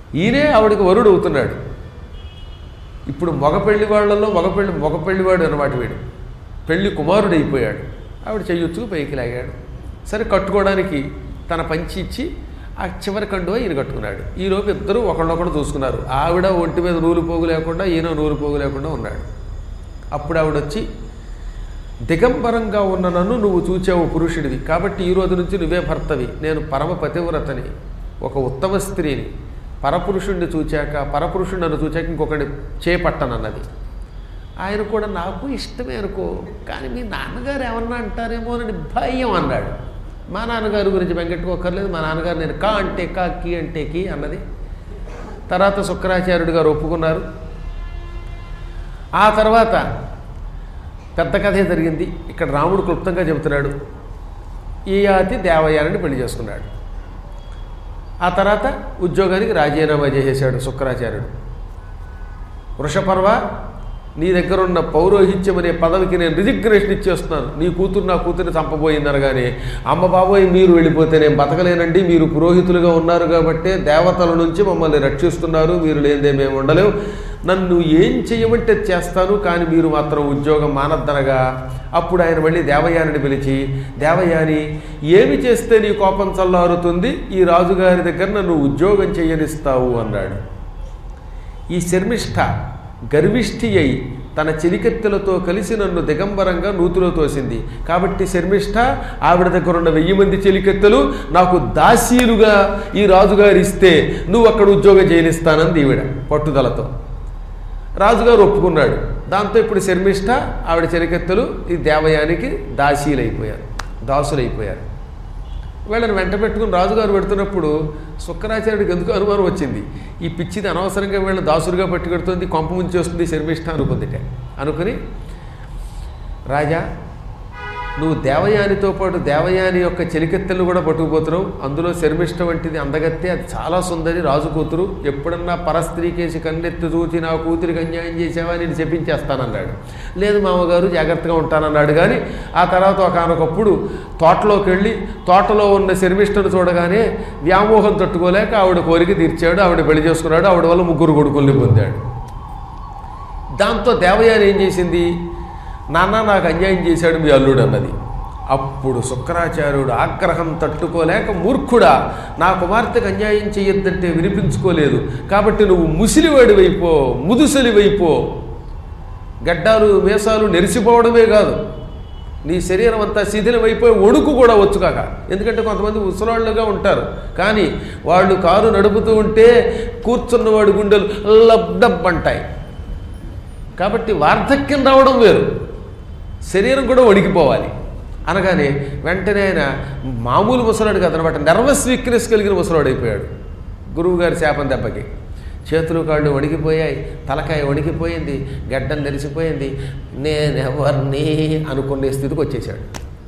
ఈయనే ఆవిడకి వరుడు అవుతున్నాడు ఇప్పుడు మగ పెళ్లి వాళ్ళలో మగ పెళ్లి మగ పెళ్లివాడు అనమాట వీడు పెళ్లి కుమారుడు అయిపోయాడు ఆవిడ చెయ్యొచ్చుకు పైకి లాగాడు సరే కట్టుకోవడానికి తన పంచి ఇచ్చి ఆ చివరి కండువ ఈయన కట్టుకున్నాడు ఈలోపు ఇద్దరు ఒకళ్ళొకడు చూసుకున్నారు ఆవిడ ఒంటి మీద నూలు పోగు లేకుండా ఈయన నూలు పోగు లేకుండా ఉన్నాడు అప్పుడు ఆవిడ వచ్చి దిగంబరంగా ఉన్న నన్ను నువ్వు చూచావు పురుషుడివి కాబట్టి ఈ రోజు నుంచి నువ్వే భర్తవి నేను పరమ పతివ్రతని ఒక ఉత్తమ స్త్రీని పరపురుషుణ్ణి చూచాక పరపురుషుడు నన్ను చూచాక ఇంకొకటి చేపట్టనన్నది ఆయన కూడా నాకు ఇష్టమే అనుకో కానీ మీ నాన్నగారు ఏమన్నా అంటారేమో అని భయం అన్నాడు మా నాన్నగారి గురించి వెంకట్టుకోకర్లేదు మా నాన్నగారు నేను కా అంటే కా కీ అంటే కీ అన్నది తర్వాత శుక్రాచార్యుడు గారు ఒప్పుకున్నారు ఆ తర్వాత పెద్ద కథే జరిగింది ఇక్కడ రాముడు క్లుప్తంగా చెబుతున్నాడు ఈ యాతి దేవయానిని పెళ్లి చేసుకున్నాడు ఆ తర్వాత ఉద్యోగానికి రాజీనామా చేసేశాడు శుక్రాచార్యుడు వృషపర్వ నీ దగ్గర ఉన్న పౌరోహిత్యం అనే పదవికి నేను రిజిగ్నేషన్ ఇచ్చేస్తున్నాను నీ కూతురు నా కూతురిని చంపబోయిందనగానే అమ్మ బాబోయ్ మీరు వెళ్ళిపోతే నేను బతకలేనండి మీరు పురోహితులుగా ఉన్నారు కాబట్టి దేవతల నుంచి మమ్మల్ని రక్షిస్తున్నారు మీరు లేదే మేము ఉండలేం నన్ను ఏం చేయమంటే చేస్తాను కానీ మీరు మాత్రం ఉద్యోగం మానద్దనగా అప్పుడు ఆయన మళ్ళీ దేవయానిని పిలిచి దేవయాని ఏమి చేస్తే నీ కోపం చల్లారుతుంది ఈ రాజుగారి దగ్గర నన్ను ఉద్యోగం చేయనిస్తావు అన్నాడు ఈ శర్మిష్ఠ గర్విష్ఠి అయి తన చెలికెత్తెలతో కలిసి నన్ను దిగంబరంగా నూతిలో తోసింది కాబట్టి శర్మిష్ఠ ఆవిడ దగ్గర ఉన్న వెయ్యి మంది చెలికెత్తెలు నాకు దాసీలుగా ఈ రాజుగారు ఇస్తే నువ్వు అక్కడ ఉద్యోగం చేయనిస్తానంది ఈవిడ పట్టుదలతో రాజుగారు ఒప్పుకున్నాడు దాంతో ఇప్పుడు శర్మిష్ఠ ఆవిడ చెలికెత్తెలు ఈ దేవయానికి దాసీలైపోయారు దాసులైపోయారు వీళ్ళని వెంట పెట్టుకుని రాజుగారు పెడుతున్నప్పుడు శుక్రాచార్యుడికి ఎందుకు అనుమానం వచ్చింది ఈ పిచ్చిది అనవసరంగా వీళ్ళని దాసులుగా పట్టుకెడుతుంది కొంప ముంచేస్తుంది శర్మిష్ఠ అనుకుందిట అనుకుని రాజా నువ్వు దేవయానితో పాటు దేవయాని యొక్క చెలికెత్తెలను కూడా పట్టుకుపోతున్నావు అందులో శర్మిష్ట వంటిది అందగత్తే అది చాలా సుందరి రాజు కూతురు ఎప్పుడన్నా పరస్త్రీకేసి కన్నెత్తి చూచి నా కూతురికి అన్యాయం చేసావా నేను చెప్పించేస్తానన్నాడు లేదు మామగారు జాగ్రత్తగా ఉంటానన్నాడు కానీ ఆ తర్వాత ఒకనొకప్పుడు తోటలోకి వెళ్ళి తోటలో ఉన్న శర్మిష్టను చూడగానే వ్యామోహం తట్టుకోలేక ఆవిడ కోరిక తీర్చాడు ఆవిడ పెళ్లి చేసుకున్నాడు ఆవిడ వల్ల ముగ్గురు కొడుకుల్ని పొందాడు దాంతో దేవయాని ఏం చేసింది నాన్న నాకు అన్యాయం చేశాడు మీ అల్లుడు అన్నది అప్పుడు శుక్రాచార్యుడు ఆగ్రహం తట్టుకోలేక మూర్ఖుడా నా కుమార్తెకు అన్యాయం చేయొద్దంటే వినిపించుకోలేదు కాబట్టి నువ్వు ముసిలివాడివైపో ముదుసలివైపో గడ్డాలు మేసాలు నెరిసిపోవడమే కాదు నీ శరీరం అంతా శిథిలమైపోయి ఒడుకు కూడా వచ్చు కాక ఎందుకంటే కొంతమంది ముసలాళ్ళుగా ఉంటారు కానీ వాళ్ళు కారు నడుపుతూ ఉంటే కూర్చున్నవాడి గుండెలు లబ్డబ్ అంటాయి కాబట్టి వార్ధక్యం రావడం వేరు శరీరం కూడా వణికిపోవాలి అనగానే వెంటనే ఆయన మామూలు ముసలాడు కదనమాట నర్వస్ వీక్నెస్ కలిగిన ముసలాడు అయిపోయాడు గురువుగారి శాపం దెబ్బకి చేతులు కాళ్ళు వణికిపోయాయి తలకాయ వణికిపోయింది గడ్డం నెరిసిపోయింది నేనెవరిని అనుకునే స్థితికి వచ్చేసాడు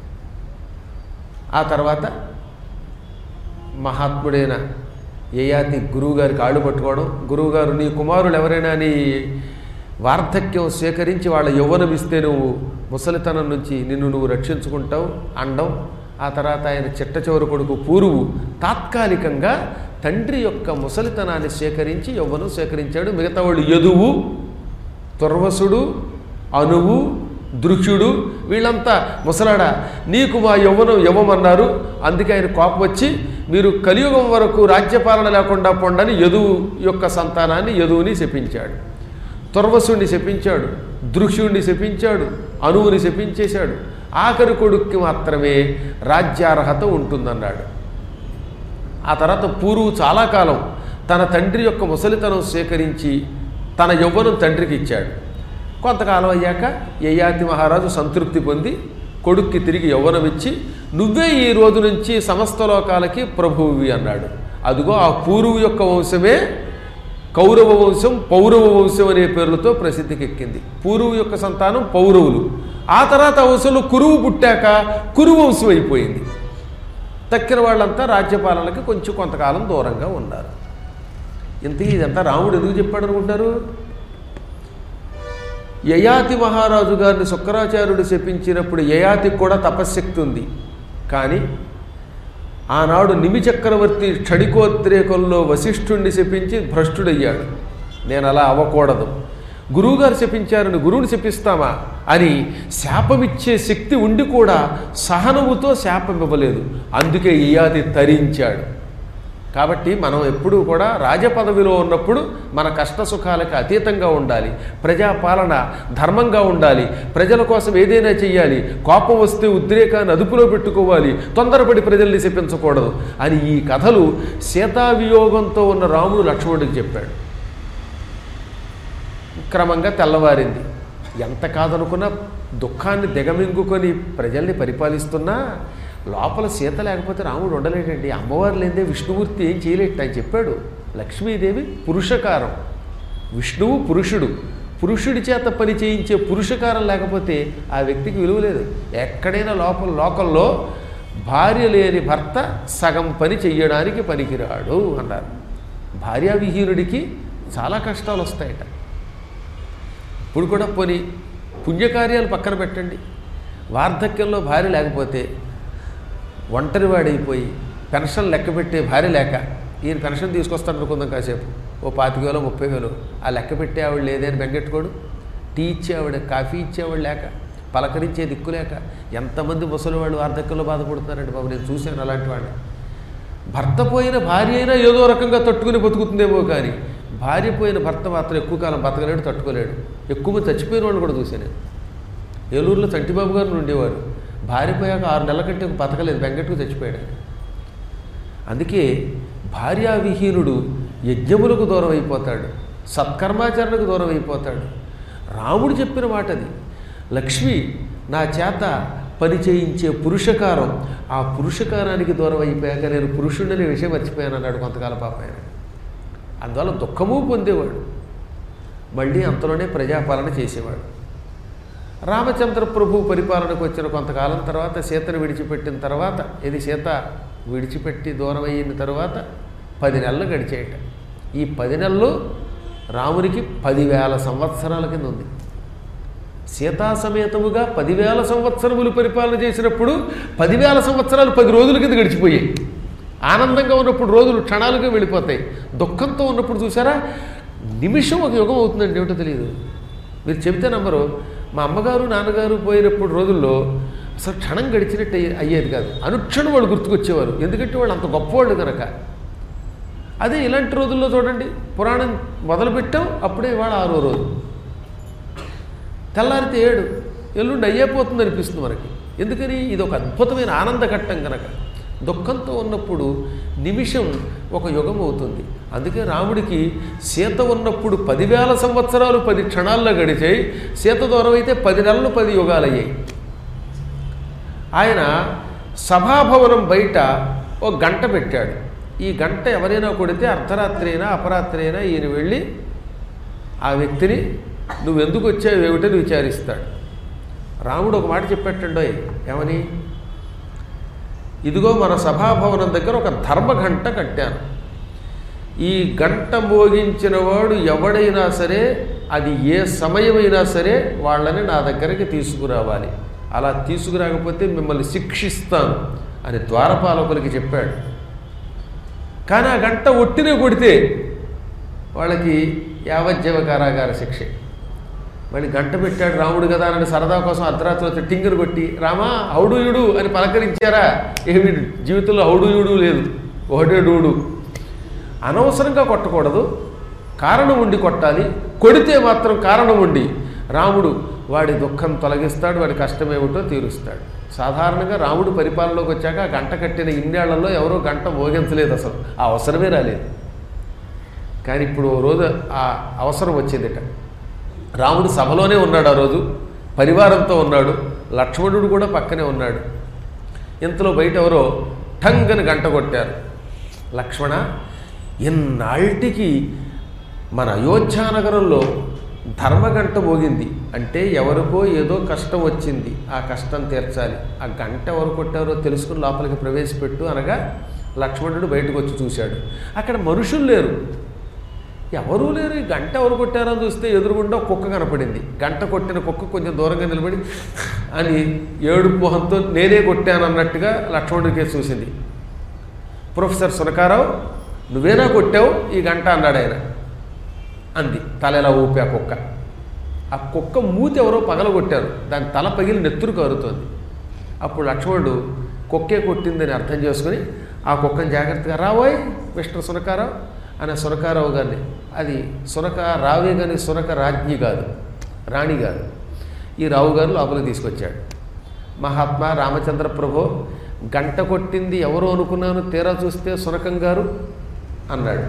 ఆ తర్వాత మహాత్ముడైన యయాతి గురువుగారి కాళ్ళు పట్టుకోవడం గురువుగారు నీ కుమారులు ఎవరైనా నీ వార్ధక్యం స్వీకరించి వాళ్ళ యవ్వనం ఇస్తే నువ్వు ముసలితనం నుంచి నిన్ను నువ్వు రక్షించుకుంటావు అండం ఆ తర్వాత ఆయన చిట్ట చివరి కొడుకు పూరువు తాత్కాలికంగా తండ్రి యొక్క ముసలితనాన్ని స్వీకరించి యవ్వనం స్వీకరించాడు మిగతా వాళ్ళు యదువు తుర్వసుడు అనువు దృశ్యుడు వీళ్ళంతా ముసలాడ నీకు మా యవ్వనం ఇవ్వమన్నారు అందుకే ఆయన కోపం వచ్చి మీరు కలియుగం వరకు రాజ్యపాలన లేకుండా పొండని యదువు యొక్క సంతానాన్ని యదువుని శపించాడు తుర్వసుడిని శపించాడు దృశ్యుడిని శపించాడు అనువుని శపించేశాడు ఆఖరి కొడుక్కి మాత్రమే రాజ్యార్హత ఉంటుందన్నాడు ఆ తర్వాత పూర్వు చాలా కాలం తన తండ్రి యొక్క ముసలితనం స్వీకరించి తన యవ్వనం తండ్రికి ఇచ్చాడు కొంతకాలం అయ్యాక యయాతి మహారాజు సంతృప్తి పొంది కొడుక్కి తిరిగి యవ్వనం ఇచ్చి నువ్వే ఈ రోజు నుంచి సమస్త లోకాలకి ప్రభువువి అన్నాడు అదిగో ఆ పూర్వు యొక్క వంశమే కౌరవ వంశం పౌరవ వంశం అనే పేర్లతో ప్రసిద్ధికి ఎక్కింది పూర్వు యొక్క సంతానం పౌరవులు ఆ తర్వాత వంశంలో కురువు పుట్టాక కురు వంశం అయిపోయింది తక్కిన వాళ్ళంతా రాజ్యపాలనకి కొంచెం కొంతకాలం దూరంగా ఉన్నారు ఇంతకీ ఇదంతా రాముడు ఎందుకు చెప్పాడు అనుకుంటారు యయాతి మహారాజు గారిని శుక్రాచార్యుడు శపించినప్పుడు యయాతికి కూడా తపశ్శక్తి ఉంది కానీ ఆనాడు నిమి చక్రవర్తి క్షడికోద్రేకంలో వశిష్ఠుణ్ణి శపించి భ్రష్టుడయ్యాడు నేను అలా అవ్వకూడదు గురువుగారు శపించారని గురువుని శపిస్తామా అని శాపమిచ్చే శక్తి ఉండి కూడా సహనముతో శాపం ఇవ్వలేదు అందుకే ఇయాది తరించాడు కాబట్టి మనం ఎప్పుడూ కూడా రాజపదవిలో ఉన్నప్పుడు మన కష్ట సుఖాలకు అతీతంగా ఉండాలి ప్రజాపాలన ధర్మంగా ఉండాలి ప్రజల కోసం ఏదైనా చెయ్యాలి కోపం వస్తే ఉద్రేకాన్ని అదుపులో పెట్టుకోవాలి తొందరపడి ప్రజల్ని శపించకూడదు అని ఈ కథలు సీతావియోగంతో ఉన్న రాముడు లక్ష్మణుడికి చెప్పాడు క్రమంగా తెల్లవారింది ఎంత కాదనుకున్నా దుఃఖాన్ని దిగమింగుకొని ప్రజల్ని పరిపాలిస్తున్నా లోపల సీత లేకపోతే రాముడు ఉండలేడండి అమ్మవారు లేదే విష్ణుమూర్తి ఏం చేయలేట అని చెప్పాడు లక్ష్మీదేవి పురుషకారం విష్ణువు పురుషుడు పురుషుడి చేత పని చేయించే పురుషకారం లేకపోతే ఆ వ్యక్తికి విలువ లేదు ఎక్కడైనా లోపల లోకల్లో భార్య లేని భర్త సగం పని చెయ్యడానికి పనికిరాడు అన్నారు భార్యావిహీనుడికి చాలా కష్టాలు వస్తాయట ఇప్పుడు కూడా పోని పుణ్యకార్యాలు పక్కన పెట్టండి వార్ధక్యంలో భార్య లేకపోతే ఒంటరివాడైపోయి పెన్షన్ లెక్క పెట్టే భార్య లేక ఈయన పెన్షన్ తీసుకొస్తాడు అనుకుందాం కాసేపు ఓ పాతిక వేలు ముప్పై వేలు ఆ లెక్క పెట్టే ఆవిడ లేదని బెంగెట్టుకోడు టీ ఇచ్చే ఆవిడ కాఫీ ఇచ్చేవాడు లేక పలకరించే దిక్కు లేక ఎంతమంది ముసలి వాళ్ళు వార్ధక్యంలో బాధపడుతున్నారండి బాబు నేను చూశాను అలాంటి వాడిని భర్త పోయిన భార్య అయినా ఏదో రకంగా తట్టుకుని బతుకుతుందేమో కానీ భార్య పోయిన భర్త మాత్రం ఎక్కువ కాలం బతకలేడు తట్టుకోలేడు ఎక్కువ మంది చచ్చిపోయిన వాళ్ళు కూడా చూశాను నేను ఏలూరులో చంటిబాబు గారు ఉండేవారు భార్య పోయాక ఆరు నెలల కంటే బతకలేదు బెంగట్టుకు చచ్చిపోయాడు ఆయన. అందుకే భార్యావిహీనుడు యజ్ఞములకు దూరం అయిపోతాడు సత్కర్మాచరణకు దూరం అయిపోతాడు రాముడు చెప్పిన మాట అది లక్ష్మి నా చేత పని చేయించే పురుషకారం ఆ పురుషకారానికి దూరం అయిపోయాక నేను పురుషుడిని విషయం మర్చిపోయాను అన్నాడు కొంతకాలం పాప ఆయన అందువల్ల దుఃఖము పొందేవాడు మళ్ళీ అంతలోనే ప్రజాపాలన చేసేవాడు రామచంద్ర ప్రభు పరిపాలనకు వచ్చిన కొంతకాలం తర్వాత సీతను విడిచిపెట్టిన తర్వాత ఇది సీత విడిచిపెట్టి దూరం అయిన తర్వాత పది నెలలు గడిచేయట ఈ పది నెలలు రామునికి పదివేల సంవత్సరాల కింద ఉంది సీతా సమేతముగా పదివేల సంవత్సరములు పరిపాలన చేసినప్పుడు పదివేల సంవత్సరాలు పది రోజుల కింద గడిచిపోయాయి ఆనందంగా ఉన్నప్పుడు రోజులు క్షణాలుగా వెళ్ళిపోతాయి దుఃఖంతో ఉన్నప్పుడు చూసారా నిమిషం ఒక యుగం అవుతుందండి ఏమిటో తెలియదు మీరు చెబితే నమ్మరు మా అమ్మగారు నాన్నగారు పోయినప్పుడు రోజుల్లో అసలు క్షణం గడిచినట్టు అయ్యే- అయ్యేది కాదు అనుక్షణం వాళ్ళు గుర్తుకొచ్చేవారు ఎందుకంటే వాళ్ళు అంత గొప్పవాళ్ళు కనుక అదే ఇలాంటి రోజుల్లో చూడండి పురాణం మొదలుపెట్టాం అప్పుడే ఇవాళ ఆరో రోజు తెల్లారితే ఏడు ఎల్లుండి అయ్యేపోతుంది అనిపిస్తుంది మనకి ఎందుకని ఇది ఒక అద్భుతమైన ఆనంద ఘట్టం కనుక దుఃఖంతో ఉన్నప్పుడు నిమిషం ఒక యుగం అవుతుంది అందుకే రాముడికి సీత ఉన్నప్పుడు పదివేల సంవత్సరాలు పది క్షణాల్లో గడిచాయి సీత దూరం అయితే పది నెలలు పది యుగాలయ్యాయి ఆయన సభాభవనం బయట ఒక గంట పెట్టాడు ఈ గంట ఎవరైనా కొడితే అర్ధరాత్రి అయినా అపరాత్రి అయినా ఈయన వెళ్ళి ఆ వ్యక్తిని నువ్వు ఎందుకు వచ్చావు ఏమిటని విచారిస్తాడు రాముడు ఒక మాట చెప్పేటండోయ్ ఏమని ఇదిగో మన సభాభవనం దగ్గర ఒక ధర్మఘంట కట్టాను ఈ గంట మోగించిన వాడు ఎవడైనా సరే అది ఏ సమయమైనా సరే వాళ్ళని నా దగ్గరికి తీసుకురావాలి అలా తీసుకురాకపోతే మిమ్మల్ని శిక్షిస్తాను అని ద్వారపాలకులకి చెప్పాడు కానీ ఆ గంట ఒట్టినే కొడితే వాళ్ళకి యావజ్జీవ కారాగార శిక్ష మళ్ళీ గంట పెట్టాడు రాముడు కదా అని సరదా కోసం అర్ధరాత్రి వచ్చి టింగురు కొట్టి రామా హౌడుయుడు అని పలకరించారా ఏమి జీవితంలో హౌడుయుడు లేదు ఒకటే డూడు అనవసరంగా కొట్టకూడదు కారణం ఉండి కొట్టాలి కొడితే మాత్రం కారణం ఉండి రాముడు వాడి దుఃఖం తొలగిస్తాడు వాడి కష్టం ఏమిటో తీరుస్తాడు సాధారణంగా రాముడు పరిపాలనలోకి వచ్చాక ఆ గంట కట్టిన ఇన్నేళ్లలో ఎవరో గంట మోగించలేదు అసలు ఆ అవసరమే రాలేదు కానీ ఇప్పుడు ఓ రోజు ఆ అవసరం వచ్చిందిట రాముడు సభలోనే ఉన్నాడు ఆ రోజు పరివారంతో ఉన్నాడు లక్ష్మణుడు కూడా పక్కనే ఉన్నాడు ఇంతలో బయట ఎవరో ఠంగ్ అని గంట కొట్టారు లక్ష్మణ ఇన్నాళ్ళకి మన అయోధ్యానగరంలో ధర్మగంట మోగింది అంటే ఎవరికో ఏదో కష్టం వచ్చింది ఆ కష్టం తీర్చాలి ఆ గంట ఎవరు కొట్టారో తెలుసుకుని లోపలికి ప్రవేశపెట్టు అనగా లక్ష్మణుడు బయటకు వచ్చి చూశాడు అక్కడ మనుషులు లేరు ఎవరూ లేరు ఈ గంట ఎవరు కొట్టారని చూస్తే ఎదురుగుండా ఒక కుక్క కనపడింది గంట కొట్టిన కుక్క కొంచెం దూరంగా నిలబడి అని ఏడుపు మొహంతో నేనే కొట్టాను అన్నట్టుగా లక్ష్మణుడికే చూసింది ప్రొఫెసర్ సునకారావు నువ్వేనా కొట్టావు ఈ గంట అన్నాడు ఆయన అంది తల ఎలా ఊపి ఆ కుక్క ఆ కుక్క మూతి ఎవరో పగలగొట్టారు దాని తల పగిలి నెత్తురు కారుతోంది అప్పుడు లక్ష్మణుడు కుక్కే కొట్టిందని అర్థం చేసుకుని ఆ కుక్కను జాగ్రత్తగా రావోయ్ మిస్టర్ సునకారావు అనే సునకారావు గారిని అది సునక రావే కానీ సునక రాజ్ఞి కాదు రాణి గారు ఈ రావు గారు లోపలికి తీసుకొచ్చాడు మహాత్మా రామచంద్ర ప్రభు గంట కొట్టింది ఎవరు అనుకున్నాను తీరా చూస్తే సునకం గారు అన్నాడు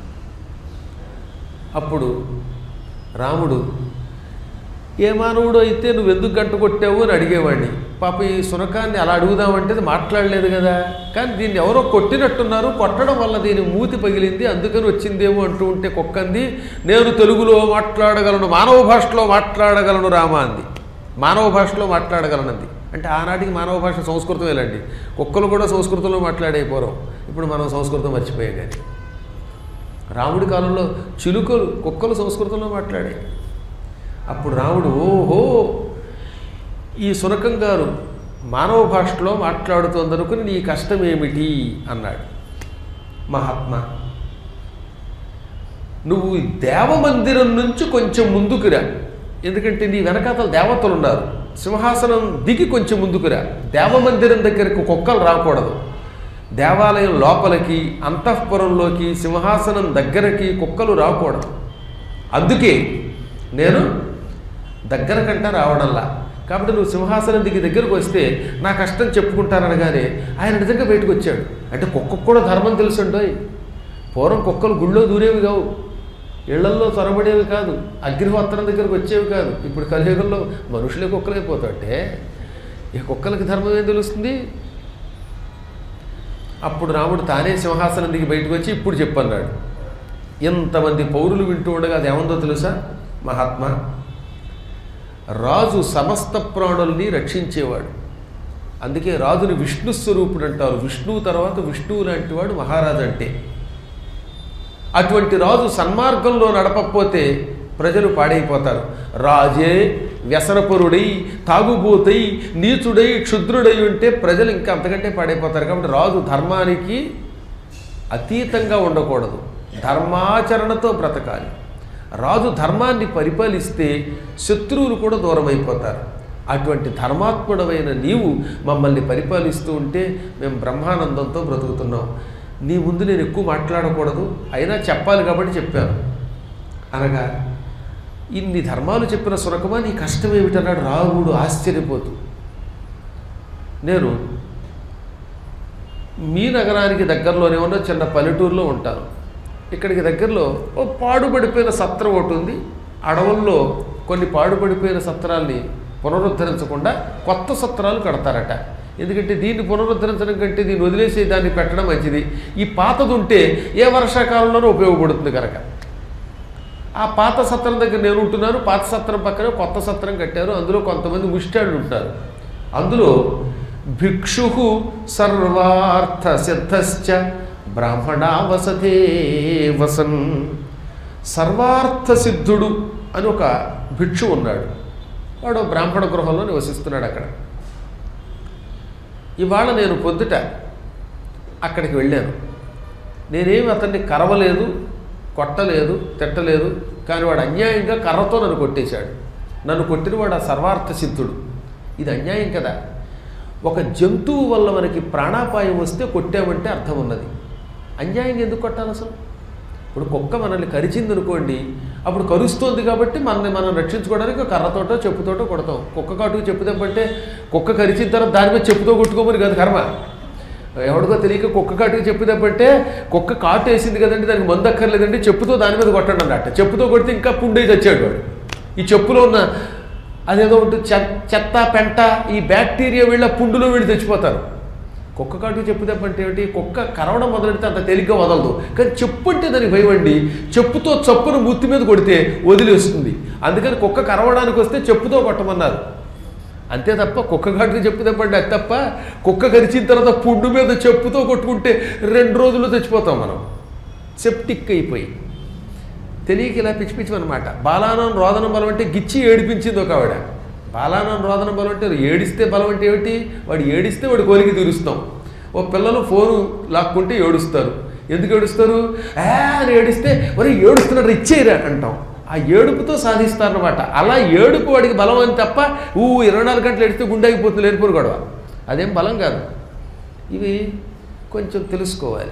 అప్పుడు రాముడు ఏ మానవుడు అయితే నువ్వు ఎందుకు గంట కొట్టావు అని అడిగేవాడిని పాప ఈ సునకాన్ని అలా అడుగుదామంటే అది మాట్లాడలేదు కదా కానీ దీన్ని ఎవరో కొట్టినట్టున్నారు కొట్టడం వల్ల దీని మూతి పగిలింది అందుకని వచ్చిందేమో అంటూ ఉంటే కుక్కంది నేను తెలుగులో మాట్లాడగలను మానవ భాషలో మాట్లాడగలను రామా అంది మానవ భాషలో మాట్లాడగలనంది అంటే ఆనాటికి మానవ భాష సంస్కృతం ఎలాంటి కుక్కలు కూడా సంస్కృతంలో మాట్లాడైపోరాం ఇప్పుడు మనం సంస్కృతం మర్చిపోయాం కానీ రాముడి కాలంలో చిలుకలు కుక్కలు సంస్కృతంలో మాట్లాడాయి అప్పుడు రాముడు ఓహో ఈ సునకం గారు మానవ భాషలో మాట్లాడుతోందనుకుని నీ కష్టం ఏమిటి అన్నాడు మహాత్మా నువ్వు ఈ దేవమందిరం నుంచి కొంచెం ముందుకురా ఎందుకంటే నీ వెనకాతల దేవతలు ఉన్నారు సింహాసనం దిగి కొంచెం ముందుకురా దేవమందిరం దగ్గరకు కుక్కలు రాకూడదు దేవాలయం లోపలికి అంతఃపురంలోకి సింహాసనం దగ్గరకి కుక్కలు రాకూడదు అందుకే నేను దగ్గర కంట రావడంలా కాబట్టి నువ్వు సింహాసనం దిగి దగ్గరకు వస్తే నా కష్టం చెప్పుకుంటారనగానే ఆయన నిజంగా బయటకు వచ్చాడు అంటే కుక్కకు కూడా ధర్మం తెలుసుండోయ్ పూర్వం కుక్కలు గుళ్ళో దూరేవి కావు ఇళ్లల్లో చొరబడేవి కాదు అగ్నిహోత్రం దగ్గరకు వచ్చేవి కాదు ఇప్పుడు కలియుగంలో మనుషులే కుక్కలైపోతాంటే ఈ కుక్కలకి ధర్మం ఏం తెలుస్తుంది అప్పుడు రాముడు తానే సింహాసనం దిగి బయటకు వచ్చి ఇప్పుడు చెప్పన్నాడు ఎంతమంది పౌరులు వింటూ ఉండగా అది ఏముందో తెలుసా మహాత్మా రాజు సమస్త ప్రాణుల్ని రక్షించేవాడు అందుకే రాజుని విష్ణు స్వరూపుడు అంటారు విష్ణువు తర్వాత విష్ణువు లాంటి వాడు మహారాజు అంటే అటువంటి రాజు సన్మార్గంలో నడపకపోతే ప్రజలు పాడైపోతారు రాజే వ్యసనపరుడై తాగుబోతై నీచుడై క్షుద్రుడై ఉంటే ప్రజలు ఇంకా అంతకంటే పాడైపోతారు కాబట్టి రాజు ధర్మానికి అతీతంగా ఉండకూడదు ధర్మాచరణతో బ్రతకాలి రాజు ధర్మాన్ని పరిపాలిస్తే శత్రువులు కూడా దూరం అయిపోతారు అటువంటి ధర్మాత్ముడమైన నీవు మమ్మల్ని పరిపాలిస్తూ ఉంటే మేము బ్రహ్మానందంతో బ్రతుకుతున్నాం నీ ముందు నేను ఎక్కువ మాట్లాడకూడదు అయినా చెప్పాలి కాబట్టి చెప్పాను అనగా ఇన్ని ధర్మాలు చెప్పిన సురకమా నీ కష్టం ఏమిటన్నాడు రాముడు ఆశ్చర్యపోతూ నేను మీ నగరానికి దగ్గరలోనే ఉన్న చిన్న పల్లెటూరులో ఉంటాను ఇక్కడికి దగ్గరలో ఓ పాడుపడిపోయిన సత్రం ఒకటి ఉంది అడవుల్లో కొన్ని పాడుపడిపోయిన సత్రాల్ని పునరుద్ధరించకుండా కొత్త సత్రాలు కడతారట ఎందుకంటే దీన్ని పునరుద్ధరించడం కంటే దీన్ని వదిలేసి దాన్ని పెట్టడం మంచిది ఈ పాతది ఉంటే ఏ వర్షాకాలంలోనూ ఉపయోగపడుతుంది కనుక ఆ పాత సత్రం దగ్గర నేను ఉంటున్నాను పాత సత్రం పక్కనే కొత్త సత్రం కట్టారు అందులో కొంతమంది ముష్టాళ్ళు ఉంటారు అందులో భిక్షు సర్వార్థ సిద్ధశ్చ బ్రాహ్మణా వసతే వసన్ సర్వార్థ సిద్ధుడు అని ఒక భిక్షు ఉన్నాడు వాడు బ్రాహ్మణ గృహంలో నివసిస్తున్నాడు అక్కడ ఇవాళ నేను పొద్దుట అక్కడికి వెళ్ళాను నేనేమి అతన్ని కరవలేదు కొట్టలేదు తిట్టలేదు కానీ వాడు అన్యాయంగా కర్రతో నన్ను కొట్టేశాడు నన్ను కొట్టిన వాడు ఆ సర్వార్థ సిద్ధుడు ఇది అన్యాయం కదా ఒక జంతువు వల్ల మనకి ప్రాణాపాయం వస్తే కొట్టామంటే అర్థం ఉన్నది అన్యాయంగా ఎందుకు కొట్టాలి అసలు ఇప్పుడు కుక్క మనల్ని కరిచింది అనుకోండి అప్పుడు కరుస్తోంది కాబట్టి మనల్ని మనం రక్షించుకోవడానికి ఒక కర్రతోటో చెప్పుతోటో కొడతాం కుక్క కాటుకు చెప్పు దెబ్బంటే కుక్క కరిచిన తర్వాత దాని మీద చెప్పుతో కొట్టుకోమని కాదు కర్మ ఎవడికో తెలియక కుక్క కాటుకు చెప్పు దెబ్బంటే కుక్క కాటు వేసింది కదండి దానికి మందు అక్కర్లేదండి చెప్పుతో దాని మీద కొట్టండి అన్నట్ట చెప్పుతో కొడితే ఇంకా పుండై చచ్చాడు వాడు ఈ చెప్పులో ఉన్న అదేదో ఉంటుంది చె- చెత్త పెంట ఈ బ్యాక్టీరియా వీళ్ళ పుండులో వీళ్ళు తెచ్చిపోతారు కుక్క కాటుకు చెప్పు దెబ్బంటే ఏమిటి కుక్క కరవడం మొదలెడితే అంత తేలిగ్గా వదలదు కానీ చెప్పు అంటే దానికి భయమండి చెప్పుతో చప్పును మూతి మీద కొడితే వదిలేస్తుంది అందుకని కుక్క కరవడానికి వస్తే చెప్పుతో కొట్టమన్నారు అంతే తప్ప కుక్క కాటుకు చెప్పు దెబ్బండి అది తప్ప కుక్క కరిచిన తర్వాత పుండు మీద చెప్పుతో కొట్టుకుంటే రెండు రోజుల్లో చచ్చిపోతాం మనం సెప్టిక్ అయిపోయి తెలియక ఇలా పిచ్చి పిచ్చి అనమాట బాలానం రోదనం బలం అంటే గిచ్చి ఏడిపించింది ఒక ఆవిడ బాలానం రోదనం బలం అంటే ఏడిస్తే బలం అంటే ఏమిటి వాడు ఏడిస్తే వాడు కోరిక తీరుస్తాం ఓ పిల్లలు ఫోను లాక్కుంటే ఏడుస్తారు ఎందుకు ఏడుస్తారు ఆ అని ఏడిస్తే ఒరే ఏడుస్తున్నాడు ఇచ్చేయరా అంటాం ఆ ఏడుపుతో సాధిస్తారనమాట అలా ఏడుపు వాడికి బలం అని తప్ప ఊ ఇరవై నాలుగు గంటలు ఎడితే గుండె అయిపోతుంది లేనిపోరు గొడవ అదేం బలం కాదు ఇవి కొంచెం తెలుసుకోవాలి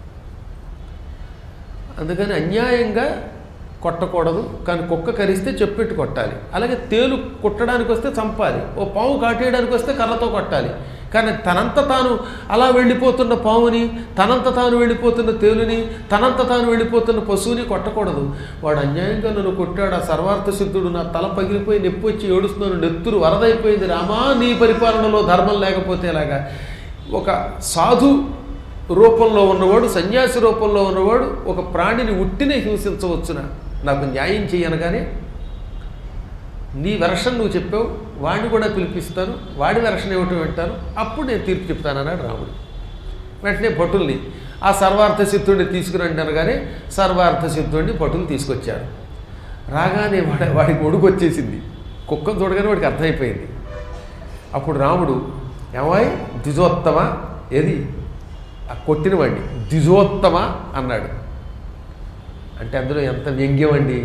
అందుకని అన్యాయంగా కొట్టకూడదు కానీ కుక్క కరిస్తే చెప్పెట్టు కొట్టాలి అలాగే తేలు కుట్టడానికి వస్తే చంపాలి ఓ పాము కాటేయడానికి వస్తే కర్రతో కొట్టాలి కానీ తనంత తాను అలా వెళ్ళిపోతున్న పాముని తనంత తాను వెళ్ళిపోతున్న తేలుని తనంత తాను వెళ్ళిపోతున్న పశువుని కొట్టకూడదు వాడు అన్యాయంగా నన్ను కొట్టాడు ఆ సర్వార్థ సిద్ధుడు నా తల పగిలిపోయి నొప్పి వచ్చి ఏడుస్తున్నాను నెత్తురు వరదైపోయింది రామా నీ పరిపాలనలో ధర్మం లేకపోతే ఎలాగా ఒక సాధు రూపంలో ఉన్నవాడు సన్యాసి రూపంలో ఉన్నవాడు ఒక ప్రాణిని ఉట్టినే హింసించవచ్చున నాకు న్యాయం చేయనగానే నీ వెర్షన్ నువ్వు చెప్పావు వాడిని కూడా పిలిపిస్తాను వాడి వెర్షన్ ఏమిటో వింటాను అప్పుడు నేను తీర్పు చెప్తానన్నాడు రాముడు వెంటనే భటుల్ని ఆ సర్వార్థ సిద్ధుడిని తీసుకురండి అనగానే సర్వార్థ సిద్ధుడిని భటులు తీసుకొచ్చారు రాగానే వాడి వాడికి ఒడుకు వచ్చేసింది కుక్కను చూడగానే వాడికి అర్థమైపోయింది అప్పుడు రాముడు ఏమాయ్ ద్విజోత్తమ ఏది ఆ కొట్టిన వాడిని ద్విజోత్తమ అన్నాడు అంటే అందులో ఎంత వ్యంగ్యం అండి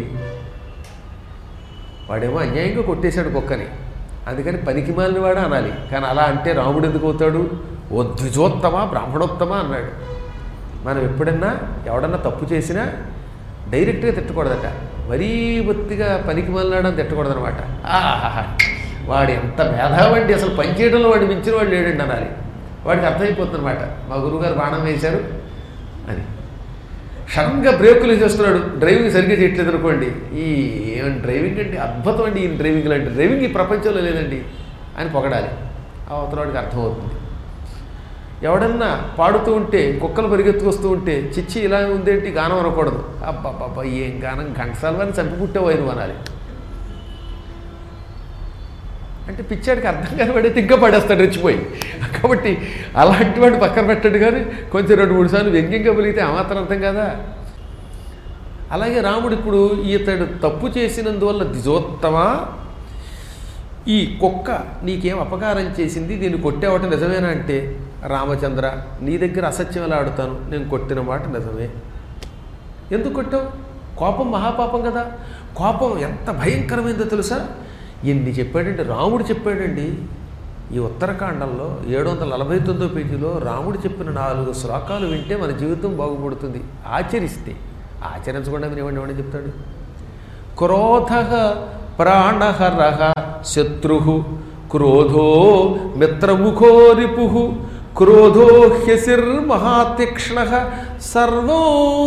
వాడేమో అన్యాయంగా కొట్టేశాడు కుక్కని అందుకని పనికి మాలిన వాడు అనాలి కానీ అలా అంటే రాముడు ఎందుకు అవుతాడు ఓ ద్విజోత్తమ బ్రాహ్మణోత్తమ అన్నాడు మనం ఎప్పుడన్నా ఎవడన్నా తప్పు చేసినా డైరెక్ట్గా తిట్టకూడదట మరీ బొత్తిగా పనికి మాలినాడని తిట్టకూడదనమాట ఆహాహా వాడు ఎంత మేధావండి అసలు పనిచేయడంలో వాడు మించిన వాడు లేడండి అనాలి వాడికి అర్థమైపోతుంది అనమాట మా గురువుగారు బాణం వేశారు అని సడన్గా బ్రేకులు చేస్తున్నాడు డ్రైవింగ్ సరిగ్గా చేయట్లేదు అనుకోండి ఈ ఏం డ్రైవింగ్ అంటే అద్భుతం అండి ఈ డ్రైవింగ్ లాంటి డ్రైవింగ్ ఈ ప్రపంచంలో లేదండి అని పొగడాలి ఆ అవతల వాడికి అర్థమవుతుంది ఎవడన్నా పాడుతూ ఉంటే కుక్కలు పరిగెత్తుకొస్తూ ఉంటే చిచ్చి ఇలా ఉందేంటి గానం అనకూడదు అబ్బాబ్బా ఏం గానం ఘంటసాల వారిని చంపి పుట్టేవాయి నువ్వు అనాలి అంటే పిచ్చాడికి అర్థం కాని వాడైతే ఇంకా పడేస్తాడు రెచ్చిపోయి కాబట్టి అలాంటి వాడు పక్కన పెట్టాడు కానీ కొంచెం రెండు మూడు సార్లు వ్యంగ్యంగా పలిగితే ఆ మాత్రం అర్థం కదా అలాగే రాముడు ఇప్పుడు ఇతడు తప్పు చేసినందువల్ల ద్విజోత్తమా ఈ కుక్క నీకేం అపకారం చేసింది దీన్ని కొట్టేవట నిజమేనా అంటే రామచంద్ర నీ దగ్గర అసత్యం ఎలా ఆడుతాను నేను కొట్టిన మాట నిజమే ఎందుకు కొట్టావు కోపం మహాపాపం కదా కోపం ఎంత భయంకరమైందో తెలుసా ఎన్ని చెప్పాడంటే రాముడు చెప్పాడండి ఈ ఉత్తరాఖండంలో ఏడు వందల నలభై తొమ్మిదో పేజీలో రాముడు చెప్పిన నాలుగు శ్లోకాలు వింటే మన జీవితం బాగుపడుతుంది ఆచరిస్తే ఆచరించకుండా మీరు ఏమన్నా ఏమని చెప్తాడు క్రోధ ప్రాణహర శత్రు క్రోధో మిత్రముఖో రిపు క్రోధో హ్యసిర్మహాతీక్ష్ణ సర్వో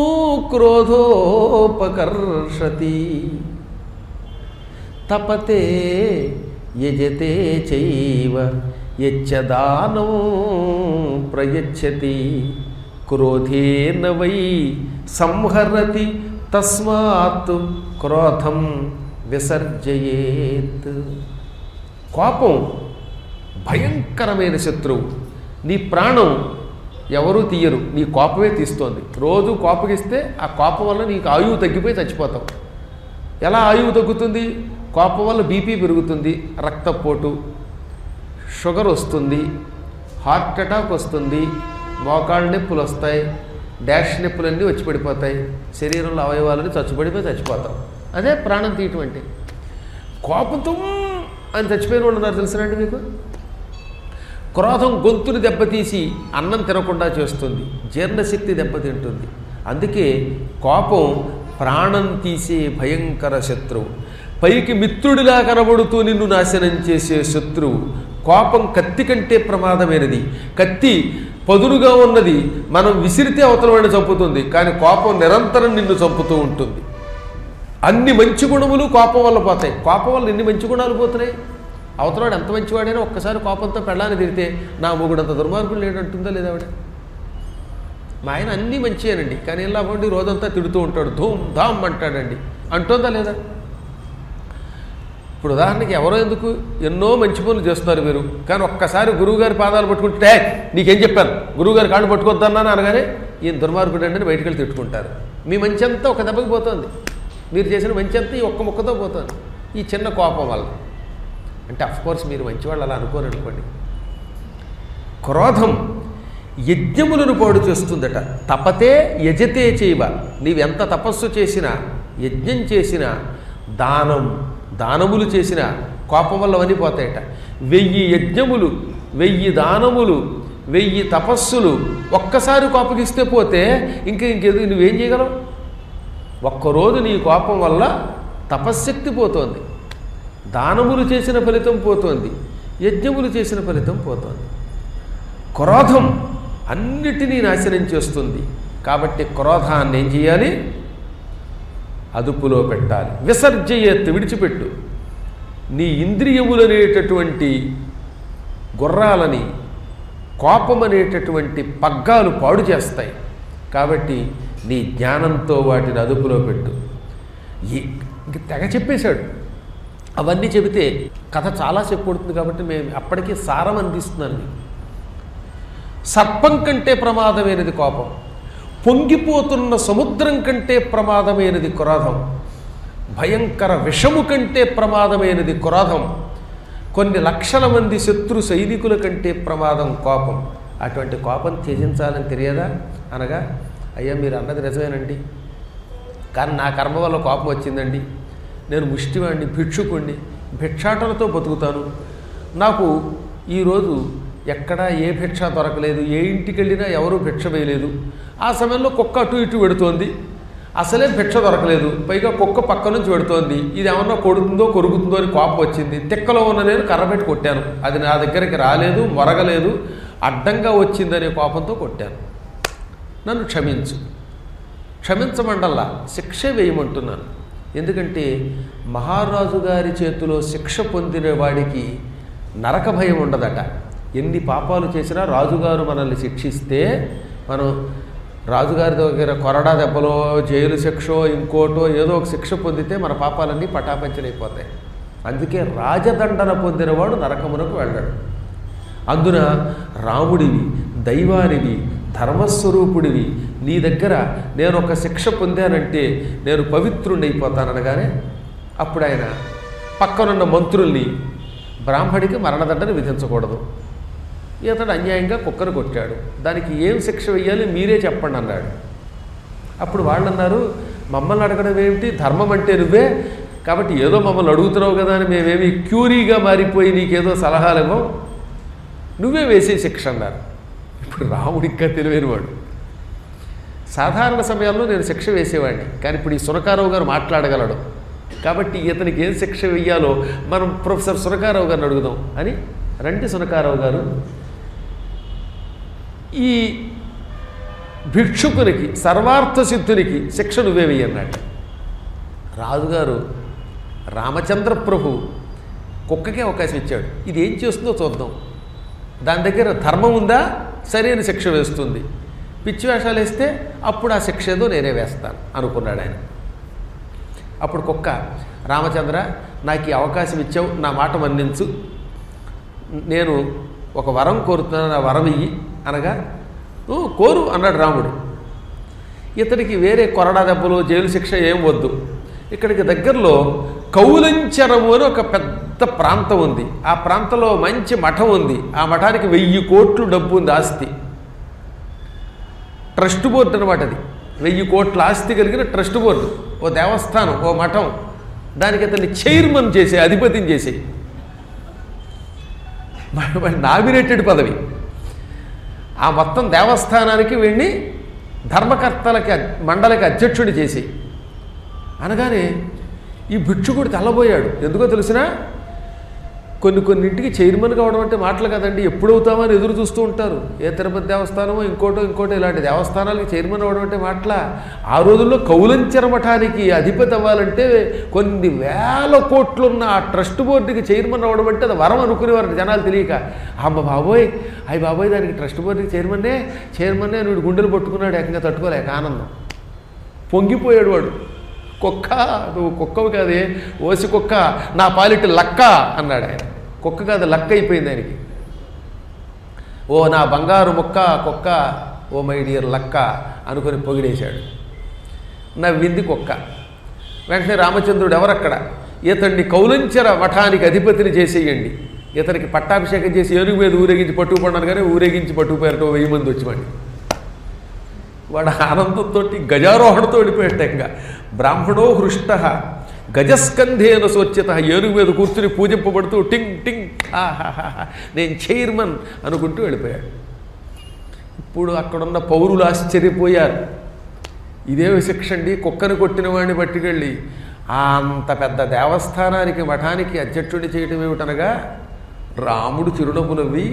క్రోధోపకర్షతి తపతే యజతే చైవ యచ్చదానం ప్రయచ్చతి క్రోధేన వై సంహరతి తస్మాత్ క్రోధం విసర్జయేత్ కోపం భయంకరమైన శత్రువు నీ ప్రాణం ఎవరూ తీయరు నీ కోపమే తీస్తోంది రోజు కోపగిస్తే ఆ కోపం వల్ల నీకు ఆయువు తగ్గిపోయి చచ్చిపోతావు ఎలా ఆయువు తగ్గుతుంది కోపం వల్ల బీపీ పెరుగుతుంది రక్తపోటు షుగర్ వస్తుంది హార్ట్ అటాక్ వస్తుంది మోకాళ్ళ నొప్పులు వస్తాయి డాష్ నొప్పులన్నీ వచ్చి పడిపోతాయి శరీరంలో అవయవాలని చచ్చుపడిపోయి చచ్చిపోతాం అదే ప్రాణం తీయటం అంటే కోపంతో అని చచ్చిపోయిన వాళ్ళు ఉన్నారు తెలుసునండి మీకు క్రోధం గొంతుని దెబ్బతీసి అన్నం తినకుండా చేస్తుంది జీర్ణశక్తి దెబ్బతింటుంది అందుకే కోపం ప్రాణం తీసే భయంకర శత్రువు పైకి మిత్రుడిలా కనబడుతూ నిన్ను నాశనం చేసే శత్రువు కోపం కత్తి కంటే ప్రమాదమైనది కత్తి పదునుగా ఉన్నది మనం విసిరితే అవతల వాడిని చంపుతుంది కానీ కోపం నిరంతరం నిన్ను చంపుతూ ఉంటుంది అన్ని మంచి గుణములు కోపం వల్ల పోతాయి కోపం వల్ల ఎన్ని మంచి గుణాలు పోతున్నాయి అవతలవాడు ఎంత మంచివాడైనా ఒక్కసారి కోపంతో పెళ్ళాన్ని తిరిగితే నా మొగుడంత దుర్మార్గుడు లేడంటుందా లేదా ఆవిడ మా ఆయన అన్నీ మంచియేనండి కానీ ఇలా ఉండి రోజంతా తిడుతూ ఉంటాడు ధూమ్ ధామ్ అంటాడండి అంటుందా లేదా ఇప్పుడు ఉదాహరణకి ఎవరో ఎందుకు ఎన్నో మంచి పనులు చేస్తున్నారు మీరు కానీ ఒక్కసారి గురువుగారి పాదాలు పట్టుకుంటే "ఏయ్, నీకేం చెప్పాను గురువుగారి కాళ్ళు పట్టుకొద్దన్నాను అనగానే ఈయన దుర్మార్గుడు అంటే బయటికి వెళ్ళి తిట్టుకుంటారు మీ మంచి అంతా ఒక దెబ్బకి పోతుంది మీరు చేసిన మంచి అంతా ఈ ఒక్క ముక్కతో పోతుంది ఈ చిన్న కోపం వల్ల అంటే కోర్స్ మీరు మంచివాళ్ళు అలా అనుకోరు అనుకోండి క్రోధం యజ్ఞములను పాడు చేస్తుందట తపతే యజతే చేయవ నీవెంత తపస్సు చేసినా యజ్ఞం చేసినా దానం దానములు చేసినా కోపం వల్ల అవన్నీ పోతాయట వెయ్యి యజ్ఞములు వెయ్యి దానములు వెయ్యి తపస్సులు ఒక్కసారి కోపగిస్తే పోతే ఇంక ఇంకెదు నువ్వేం చేయగలవు ఒక్కరోజు నీ కోపం వల్ల తపశ్శక్తి పోతోంది దానములు చేసిన ఫలితం పోతోంది యజ్ఞములు చేసిన ఫలితం పోతోంది క్రోధం అన్నిటినీ నాశనం చేస్తుంది కాబట్టి క్రోధాన్ని ఏం చేయాలి అదుపులో పెట్టాలి విసర్జయత్ విడిచిపెట్టు నీ ఇంద్రియములనేటటువంటి గుర్రాలని కోపం అనేటటువంటి పగ్గాలు పాడు చేస్తాయి కాబట్టి నీ జ్ఞానంతో వాటిని అదుపులో పెట్టు ఈ- ఇంక తెగ చెప్పేశాడు అవన్నీ చెబితే కథ చాలా చెప్పబడుతుంది కాబట్టి మేము అప్పటికీ సారం అందిస్తున్నాను మీకు సర్పం కంటే ప్రమాదమైనది కోపం పొంగిపోతున్న సముద్రం కంటే ప్రమాదమైనది క్రోధం భయంకర విషము కంటే ప్రమాదమైనది క్రోధం కొన్ని లక్షల మంది శత్రు సైనికుల కంటే ప్రమాదం కోపం అటువంటి కోపం త్యజించాలని తెలియదా అనగా అయ్యా మీరు అన్నది నిజమేనండి కానీ నా కర్మ వల్ల కోపం వచ్చిందండి నేను ముష్టివాడిని భిక్షుకుణ్ణి భిక్షాటనతో బతుకుతాను నాకు ఈరోజు ఎక్కడా ఏ భిక్ష దొరకలేదు ఏ ఇంటికి వెళ్ళినా ఎవరూ భిక్ష వేయలేదు ఆ సమయంలో కుక్క అటు ఇటు పెడుతోంది అసలే భిక్ష దొరకలేదు పైగా కుక్క పక్క నుంచి పెడుతోంది ఇది ఏమన్నా కొడుతుందో కొరుకుతుందో అని కోపం వచ్చింది తిక్కలో ఉన్న నేను కర్ర పెట్టి కొట్టాను అది నా దగ్గరికి రాలేదు మొరగలేదు అడ్డంగా వచ్చిందనే కోపంతో కొట్టాను నన్ను క్షమించు క్షమించమండల్లా శిక్ష వేయమంటున్నాను ఎందుకంటే మహారాజు గారి చేతిలో శిక్ష పొందిన వాడికి నరక భయం ఉండదట ఎన్ని పాపాలు చేసినా రాజుగారు మనల్ని శిక్షిస్తే మనం రాజుగారి దగ్గర కొరడా దెబ్బలో జైలు శిక్షో ఇంకోటో ఏదో ఒక శిక్ష పొందితే మన పాపాలన్నీ పటాపంచలైపోతాయి అందుకే రాజదండన పొందినవాడు నరకమునకు వెళ్ళాడు అందున రాముడివి దైవానివి ధర్మస్వరూపుడివి నీ దగ్గర నేను ఒక శిక్ష పొందానంటే నేను పవిత్రుండైపోతాననగానే అప్పుడు ఆయన పక్కనున్న మంత్రుల్ని బ్రాహ్మడికి మరణదండన విధించకూడదు ఇతడు అన్యాయంగా కుక్కను కొట్టాడు దానికి ఏం శిక్ష వెయ్యాలి మీరే చెప్పండి అన్నాడు అప్పుడు వాళ్ళు అన్నారు మమ్మల్ని అడగడం ఏమిటి ధర్మం అంటే నువ్వే కాబట్టి ఏదో మమ్మల్ని అడుగుతున్నావు కదా అని మేమేమి క్యూరీగా మారిపోయి నీకేదో సలహాలు ఇవ్వం నువ్వే వేసే శిక్ష అన్నారు ఇప్పుడు రాముడు ఇంకా తెలివైనవాడు సాధారణ సమయాల్లో నేను శిక్ష వేసేవాడిని కానీ ఇప్పుడు ఈ సునకారావు గారు మాట్లాడగలడు కాబట్టి ఇతనికి ఏం శిక్ష వెయ్యాలో మనం ప్రొఫెసర్ సునకారావు గారిని అడుగుదాం అని రండి సునకారావు గారు ఈ భిక్షుకునికి సర్వార్థ సిద్ధునికి శిక్ష నువ్వే వెయ్యన్నాడు రాజుగారు రామచంద్ర ప్రభు కుక్కకే అవకాశం ఇచ్చాడు ఇది ఏం చేస్తుందో చూద్దాం దాని దగ్గర ధర్మం ఉందా సరైన శిక్ష వేస్తుంది పిచ్చి వేషాలు వేస్తే అప్పుడు ఆ శిక్ష ఏదో నేనే వేస్తాను అనుకున్నాడు ఆయన అప్పుడు కుక్క రామచంద్ర నాకు ఈ అవకాశం ఇచ్చావు నా మాట మన్నించు నేను ఒక వరం కోరుతున్నాను నా వరం ఇయ్యి అనగా "ఓ, కోరు అన్నాడు రాముడు ఇతడికి వేరే కొరడా దెబ్బలు జైలు శిక్ష ఏం వద్దు ఇక్కడికి దగ్గరలో కౌలంచరము అని ఒక పెద్ద ప్రాంతం ఉంది ఆ ప్రాంతంలో మంచి మఠం ఉంది ఆ మఠానికి వెయ్యి కోట్లు డబ్బు ఉంది ఆస్తి ట్రస్ట్ బోర్డు అనమాట అది వెయ్యి కోట్ల ఆస్తి కలిగిన ట్రస్ట్ బోర్డు ఓ దేవస్థానం ఓ మఠం దానికి అతన్ని చైర్మన్ చేసే అధిపతిని చేసే నామినేటెడ్ పదవి ఆ మొత్తం దేవస్థానానికి వెళ్ళి ధర్మకర్తలకి అద్- మండలికి అధ్యక్షుడి చేసి అనగానే ఈ భిక్షుకుడు తెల్లబోయాడు ఎందుకో తెలిసినా కొన్ని కొన్నింటికి చైర్మన్ కావడం అంటే మాటలు కదండి ఎప్పుడు అవుతామని ఎదురు చూస్తూ ఉంటారు ఏ తిరుపతి దేవస్థానమో ఇంకోటో ఇంకోటో ఇలాంటి దేవస్థానాలకి చైర్మన్ అవ్వడం అంటే మాటల ఆ రోజుల్లో కౌలంచర మఠానికి అధిపతి అవ్వాలంటే కొన్ని వేల కోట్లున్న ఆ ట్రస్ట్ బోర్డుకి చైర్మన్ అవ్వడం అంటే అది వరం అనుకునేవారు జనాలు తెలియక అమ్మ బాబోయ్ అయ్యి బాబోయ్ దానికి ట్రస్ట్ బోర్డుకి చైర్మన్నే చైర్మన్నే వీడు గుండెలు పట్టుకున్నాడు ఏకంగా తట్టుకోలేక ఆనందం పొంగిపోయాడు వాడు కుక్క నువ్వు కుక్కవు కాదే ఓసి కుక్క నా పాలిటి లక్క అన్నాడు ఆయన కుక్క కాదు లక్క అయిపోయింది ఆయనకి ఓ నా బంగారు ముక్క కుక్క ఓ మై డియర్ లక్క అనుకుని పొగిడేశాడు నవ్వింది కుక్క వెంటనే రామచంద్రుడు ఎవరక్కడ ఇతన్ని కౌలంచర మఠానికి అధిపతిని చేసేయండి ఇతనికి పట్టాభిషేకం చేసి ఏనుగు మీద ఊరేగించి పట్టుకుపడినారు కానీ ఊరేగించి పట్టుకుపోయారట ఓ వెయ్యి మంది వచ్చి వాడిని వాడు ఆనందంతో గజారోహణతో వెళ్ళిపోయాట ఇంకా బ్రాహ్మణో హృష్ట గజస్కంధేన సోచ్యత ఏనుగు మీద కూర్చుని పూజింపబడుతూ టింగ్ టింగ్ ఆహాహా నేను చైర్మన్ అనుకుంటూ వెళ్ళిపోయాడు ఇప్పుడు అక్కడున్న పౌరులు ఆశ్చర్యపోయారు ఇదేమి శిక్ష అండి కుక్కను కొట్టిన వాడిని పట్టుకెళ్ళి ఆ అంత పెద్ద దేవస్థానానికి మఠానికి అధ్యక్షుడి చేయటం ఏమిటనగా రాముడు చిరునవ్వు నవ్వి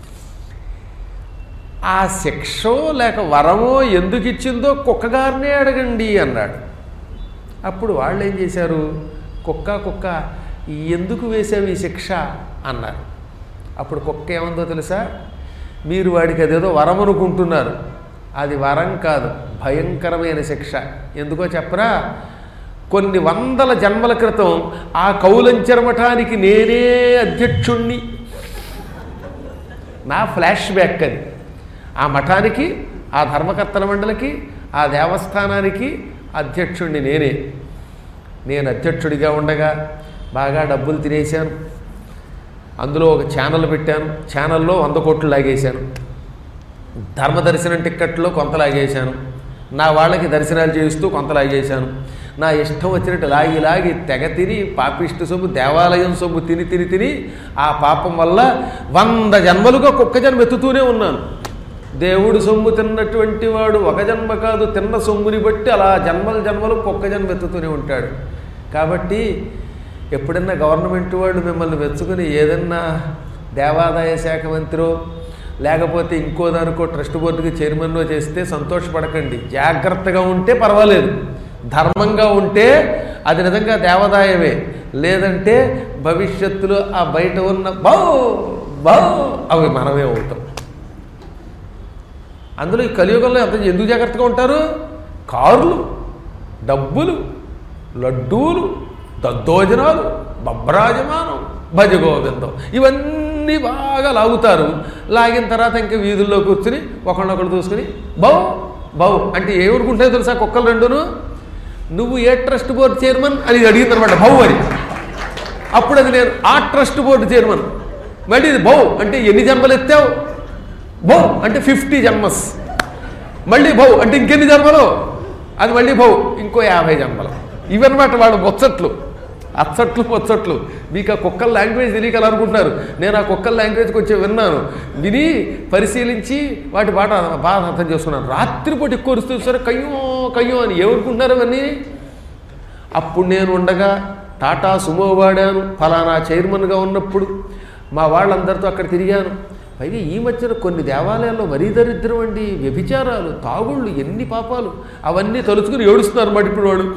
ఆ శిక్షో లేక వరమో ఎందుకు ఇచ్చిందో కుక్కగారినే అడగండి అన్నాడు అప్పుడు వాళ్ళు ఏం చేశారు కుక్క కుక్క ఎందుకు వేసావు ఈ శిక్ష అన్నారు అప్పుడు కుక్క ఏమందో తెలుసా మీరు వాడికి అదేదో వరం అనుకుంటున్నారు అది వరం కాదు భయంకరమైన శిక్ష ఎందుకో చెప్పరా కొన్ని వందల జన్మల క్రితం ఆ కౌలంచర మఠానికి నేనే అధ్యక్షుణ్ణి నా ఫ్లాష్ బ్యాక్ అది ఆ మఠానికి ఆ ధర్మకర్తల మండలికి ఆ దేవస్థానానికి అధ్యక్షుణ్ణి నేనే నేను అధ్యక్షుడిగా ఉండగా బాగా డబ్బులు తినేశాను అందులో ఒక ఛానల్ పెట్టాను ఛానల్లో వంద కోట్లు లాగేశాను ధర్మ దర్శనం టిక్కెట్లో కొంత లాగేశాను నా వాళ్ళకి దర్శనాలు చేయిస్తూ కొంత లాగేశాను నా ఇష్టం వచ్చినట్టు లాగి లాగి తెగ తిని పాపిష్టి సొమ్ము దేవాలయం సొమ్ము తిని తిని తిని ఆ పాపం వల్ల వంద జన్మలుగా కుక్క జన్మ ఎత్తుతూనే ఉన్నాను దేవుడు సొమ్ము తిన్నటువంటి వాడు ఒక జన్మ కాదు తిన్న సొమ్ముని బట్టి అలా జన్మల జన్మలు కుక్క జన్మ ఎత్తుతూనే ఉంటాడు కాబట్టి ఎప్పుడన్నా గవర్నమెంట్ వాళ్ళు మిమ్మల్ని మెచ్చుకుని ఏదన్నా దేవాదాయ శాఖ మంత్రో లేకపోతే ఇంకో దానికో ట్రస్ట్ బోర్డుకి చైర్మన్నో చేస్తే సంతోషపడకండి జాగ్రత్తగా ఉంటే పర్వాలేదు ధర్మంగా ఉంటే అది నిజంగా దేవాదాయమే లేదంటే భవిష్యత్తులో ఆ బయట ఉన్న బౌ బౌ అవి మనమే అవుతాం అందులో ఈ కలియుగంలో ఎంత ఎందుకు జాగ్రత్తగా ఉంటారు కార్లు డబ్బులు లడ్డూలు దద్దోజనాలు బబ్రాజమానం భజగోవిందం ఇవన్నీ బాగా లాగుతారు లాగిన తర్వాత ఇంకా వీధుల్లో కూర్చుని ఒకళ్ళొకళ్ళు చూసుకుని బౌ బౌ అంటే ఏమనుకుంటే తెలుసా కుక్కలు రెండును నువ్వు ఏ ట్రస్ట్ బోర్డు చైర్మన్ అని అడిగింది అనమాట బౌ అని అప్పుడు అది నేను ఆ ట్రస్ట్ బోర్డు చైర్మన్ మళ్ళీ ఇది బౌ అంటే ఎన్ని జన్మలు ఎత్తావు బౌ అంటే ఫిఫ్టీ జన్మస్ మళ్ళీ బౌ అంటే ఇంకెన్ని జన్మలు అది మళ్ళీ బౌ ఇంకో యాభై జన్మలు ఇవన్నమాట వాళ్ళు ముచ్చట్లు అచ్చట్లు ముచ్చట్లు మీకు ఆ కుక్కల లాంగ్వేజ్ తెలియక అలా అనుకుంటున్నారు నేను ఆ కుక్కల లాంగ్వేజ్ కొంచెం విన్నాను విని పరిశీలించి వాటి బాట బాగా అర్థం చేసుకున్నాను రాత్రిపూట ఎక్కువ వరుస్తూ సరే కయ్యో కయ్యో అని ఏమనుకుంటున్నారు అవన్నీ అప్పుడు నేను ఉండగా టాటా సుమో వాడాను ఫలానా చైర్మన్గా ఉన్నప్పుడు మా వాళ్ళందరితో అక్కడ తిరిగాను పైగా ఈ మధ్యన కొన్ని దేవాలయాల్లో మరీ దరిద్రం అండి వ్యభిచారాలు తాగుళ్ళు ఎన్ని పాపాలు అవన్నీ తలుచుకుని ఏడుస్తున్నారు మాట ఇప్పుడు వాడు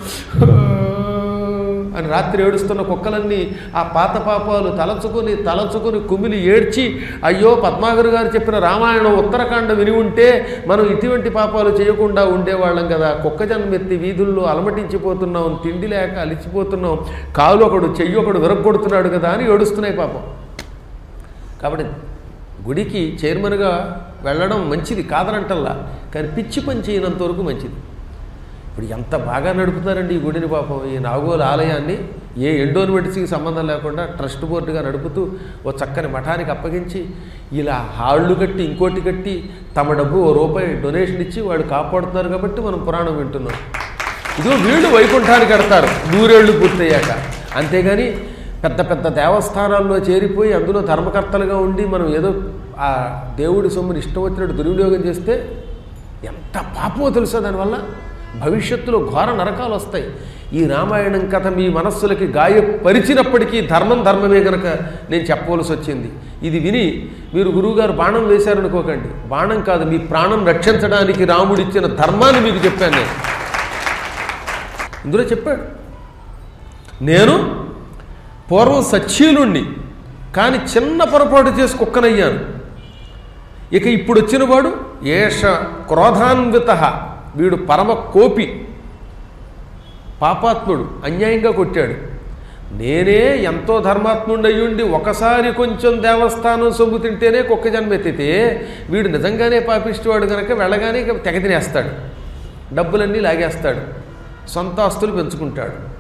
అని రాత్రి ఏడుస్తున్న కుక్కలన్నీ ఆ పాత పాపాలు తలచుకొని తలచుకొని కుమిలి ఏడ్చి అయ్యో పద్మాగర్ గారు చెప్పిన రామాయణం ఉత్తరాఖండ విని ఉంటే మనం ఇటువంటి పాపాలు చేయకుండా ఉండేవాళ్ళం కదా కుక్క జన్మెత్తి వీధుల్లో అలమటించిపోతున్నాం తిండి లేక అలిచిపోతున్నాం కాలు ఒకడు చెయ్యి ఒకడు విరగొడుతున్నాడు కదా అని ఏడుస్తున్నాయి పాపం కాబట్టి గుడికి చైర్మన్గా వెళ్ళడం మంచిది కాదనంటల్లా కానీ పిచ్చి పని చేయనంత వరకు మంచిది ఇప్పుడు ఎంత బాగా నడుపుతారండి ఈ గుడిని పాపం ఈ నాగోలు ఆలయాన్ని ఏ ఎండోన్మెంట్స్కి సంబంధం లేకుండా ట్రస్ట్ బోర్డుగా నడుపుతూ ఓ చక్కని మఠానికి అప్పగించి ఇలా హాళ్ళు కట్టి ఇంకోటి కట్టి తమ డబ్బు ఓ రూపాయి డొనేషన్ ఇచ్చి వాడు కాపాడుతున్నారు కాబట్టి మనం పురాణం వింటున్నాం ఇదిగో వీళ్ళు వైకుంఠానికి కడతారు నూరేళ్లు పూర్తయ్యాక అంతేగాని పెద్ద పెద్ద దేవస్థానాల్లో చేరిపోయి అందులో ధర్మకర్తలుగా ఉండి మనం ఏదో ఆ దేవుడి సొమ్ముని ఇష్టం వచ్చినట్టు దుర్వినియోగం చేస్తే ఎంత పాపమో తెలుసా దానివల్ల భవిష్యత్తులో ఘోర నరకాలు వస్తాయి ఈ రామాయణం కథ మీ మనస్సులకి గాయపరిచినప్పటికీ ధర్మం ధర్మమే గనక నేను చెప్పవలసి వచ్చింది ఇది విని మీరు గురువుగారు బాణం వేశారనుకోకండి బాణం కాదు మీ ప్రాణం రక్షించడానికి రాముడిచ్చిన ధర్మాన్ని మీకు చెప్పాను నేను ఇందులో చెప్పాడు నేను పూర్వం సచ్చీలుణ్ణి కానీ చిన్న పొరపాటు చేసి కుక్కనయ్యాను ఇక ఇప్పుడు వచ్చినవాడు ఏష క్రోధాన్విత వీడు పరమ కోపి పాపాత్ముడు అన్యాయంగా కొట్టాడు నేనే ఎంతో ధర్మాత్ముడయ్యుండి ఒకసారి కొంచెం దేవస్థానం సొమ్ము తింటేనే కుక్క జన్మెత్తితే వీడు నిజంగానే పాపిష్టివాడు కనుక వెళ్ళగానే ఇక తెగ తినేస్తాడు డబ్బులన్నీ లాగేస్తాడు సొంత ఆస్తులు పెంచుకుంటాడు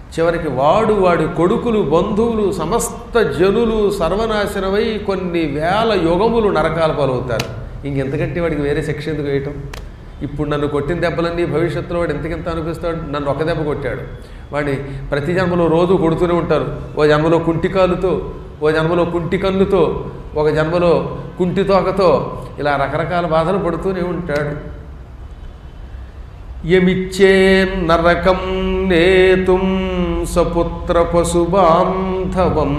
చివరికి వాడు వాడి కొడుకులు బంధువులు సమస్త జనులు సర్వనాశనమై కొన్ని వేల యుగములు నరకాల పాలవుతారు ఇంకెంతకంటే వాడికి వేరే శిక్ష ఎందుకు వేయటం ఇప్పుడు నన్ను కొట్టిన దెబ్బలన్నీ భవిష్యత్తులో వాడు ఎంతకింత అనిపిస్తాడు నన్ను ఒక దెబ్బ కొట్టాడు వాడిని ప్రతి జన్మలో రోజు కొడుతూనే ఉంటారు ఓ జన్మలో కుంటికాలుతో ఓ జన్మలో కుంటి కన్నుతో ఒక జన్మలో కుంటి తోకతో ఇలా రకరకాల బాధలు పడుతూనే ఉంటాడు యమిచ్చే నరకం నేతుం సపుత్ర పశుబాంధవం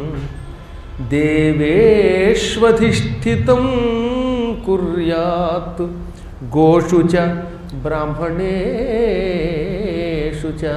దేవేష్వధిష్ఠితం కుర్యాత్ గోషు చ బ్రాహ్మణేషు చ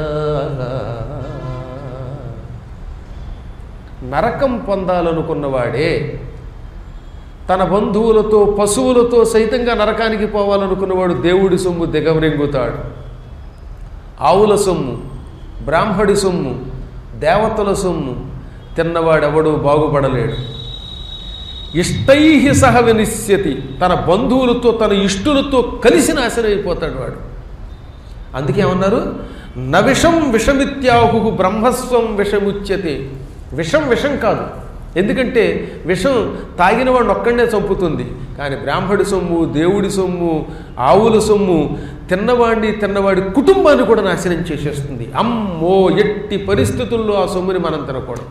నరకం పొందాలనుకున్నవాడే తన బంధువులతో పశువులతో సైతంగా నరకానికి పోవాలనుకున్నవాడు దేవుడి సొమ్ము దిగమరింగుతాడు ఆవుల సొమ్ము బ్రాహ్మడి సొమ్ము దేవతల సొమ్ము తిన్నవాడెవడూ బాగుపడలేడు ఇష్టై సహ వినిశ్యతి తన బంధువులతో తన ఇష్టులతో కలిసి నాశనం అయిపోతాడు వాడు అందుకే ఏమన్నారు నవిషం విషమిత్యాహు బ్రహ్మస్వం విషముచ్యతే విషం విషం కాదు ఎందుకంటే విషం తాగిన వాడిని ఒక్కడనే చంపుతుంది కానీ బ్రాహ్మడి సొమ్ము దేవుడి సొమ్ము ఆవుల సొమ్ము తిన్నవాడిని తిన్నవాడి కుటుంబాన్ని కూడా నాశనం చేసేస్తుంది అమ్మో ఎట్టి పరిస్థితుల్లో ఆ సొమ్ముని మనం తినకూడదు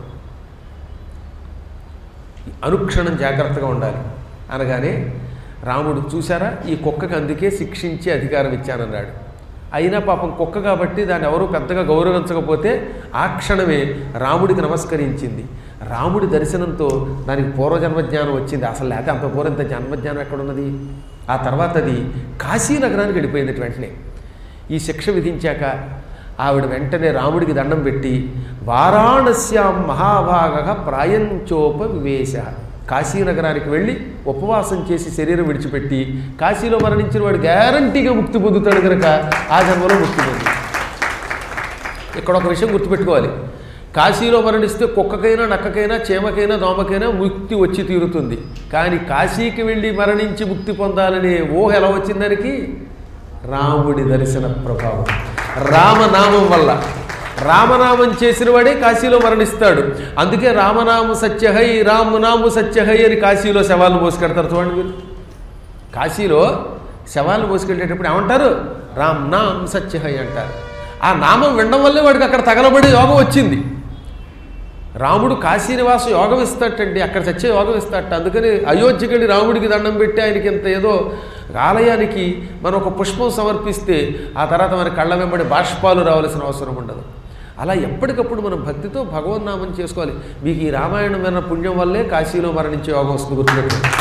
అనుక్షణం జాగ్రత్తగా ఉండాలి అనగానే రాముడు చూసారా ఈ కుక్కకి అందుకే శిక్షించే అధికారం ఇచ్చానన్నాడు అయినా పాపం కుక్క కాబట్టి దాన్ని ఎవరూ పెద్దగా గౌరవించకపోతే ఆ క్షణమే రాముడికి నమస్కరించింది రాముడి దర్శనంతో దానికి పూర్వజన్మ జ్ఞానం వచ్చింది అసలు లేకపోతే అంత పూర్వం ఇంత జన్మజ్ఞానం ఎక్కడున్నది ఆ తర్వాత అది కాశీ నగరానికి వెళ్ళిపోయింది వెంటనే ఈ శిక్ష విధించాక ఆవిడ వెంటనే రాముడికి దండం పెట్టి వారాణస్యాం మహాభాగ ప్రాయంచోప వివేశ కాశీనగరానికి వెళ్ళి ఉపవాసం చేసి శరీరం విడిచిపెట్టి కాశీలో మరణించిన వాడు గ్యారంటీగా ముక్తి పొందుతాడు కనుక ఆ జన్మలో ముక్తి పొంది ఇక్కడ ఒక విషయం గుర్తుపెట్టుకోవాలి కాశీలో మరణిస్తే కుక్కకైనా నక్కకైనా చీమకైనా దోమకైనా ముక్తి వచ్చి తీరుతుంది కానీ కాశీకి వెళ్ళి మరణించి ముక్తి పొందాలనే ఊహ ఎలా వచ్చిందానికి రాముడి దర్శన ప్రభావం రామనామం వల్ల రామనామం చేసిన వాడే కాశీలో మరణిస్తాడు అందుకే రామనామ సత్యహై రామనామ సత్యహై అని కాశీలో శవాలను మోసుకెడతారు చూడండి మీరు కాశీలో శవాలను మోసుకెళ్ళేటప్పుడు ఏమంటారు రామ్ నామ్ సత్యహై అంటారు ఆ నామం వినడం వల్లే వాడికి అక్కడ తగలబడి యోగం వచ్చింది రాముడు కాశీనివాస యోగం ఇస్తాటండి అక్కడ చచ్చే యోగం ఇస్తాట అందుకని అయోధ్యకి వెళ్ళి రాముడికి దండం పెట్టి ఆయనకి ఇంత ఏదో ఆలయానికి మనం ఒక పుష్పం సమర్పిస్తే ఆ తర్వాత మన కళ్ళ వెంబడి బాష్పాలు రావాల్సిన అవసరం ఉండదు అలా ఎప్పటికప్పుడు మనం భక్తితో భగవన్నామం చేసుకోవాలి మీకు ఈ రామాయణం విన్న పుణ్యం వల్లే కాశీలో మరణించే యోగం వస్తుంది గుర్తుపెట్టుకోండి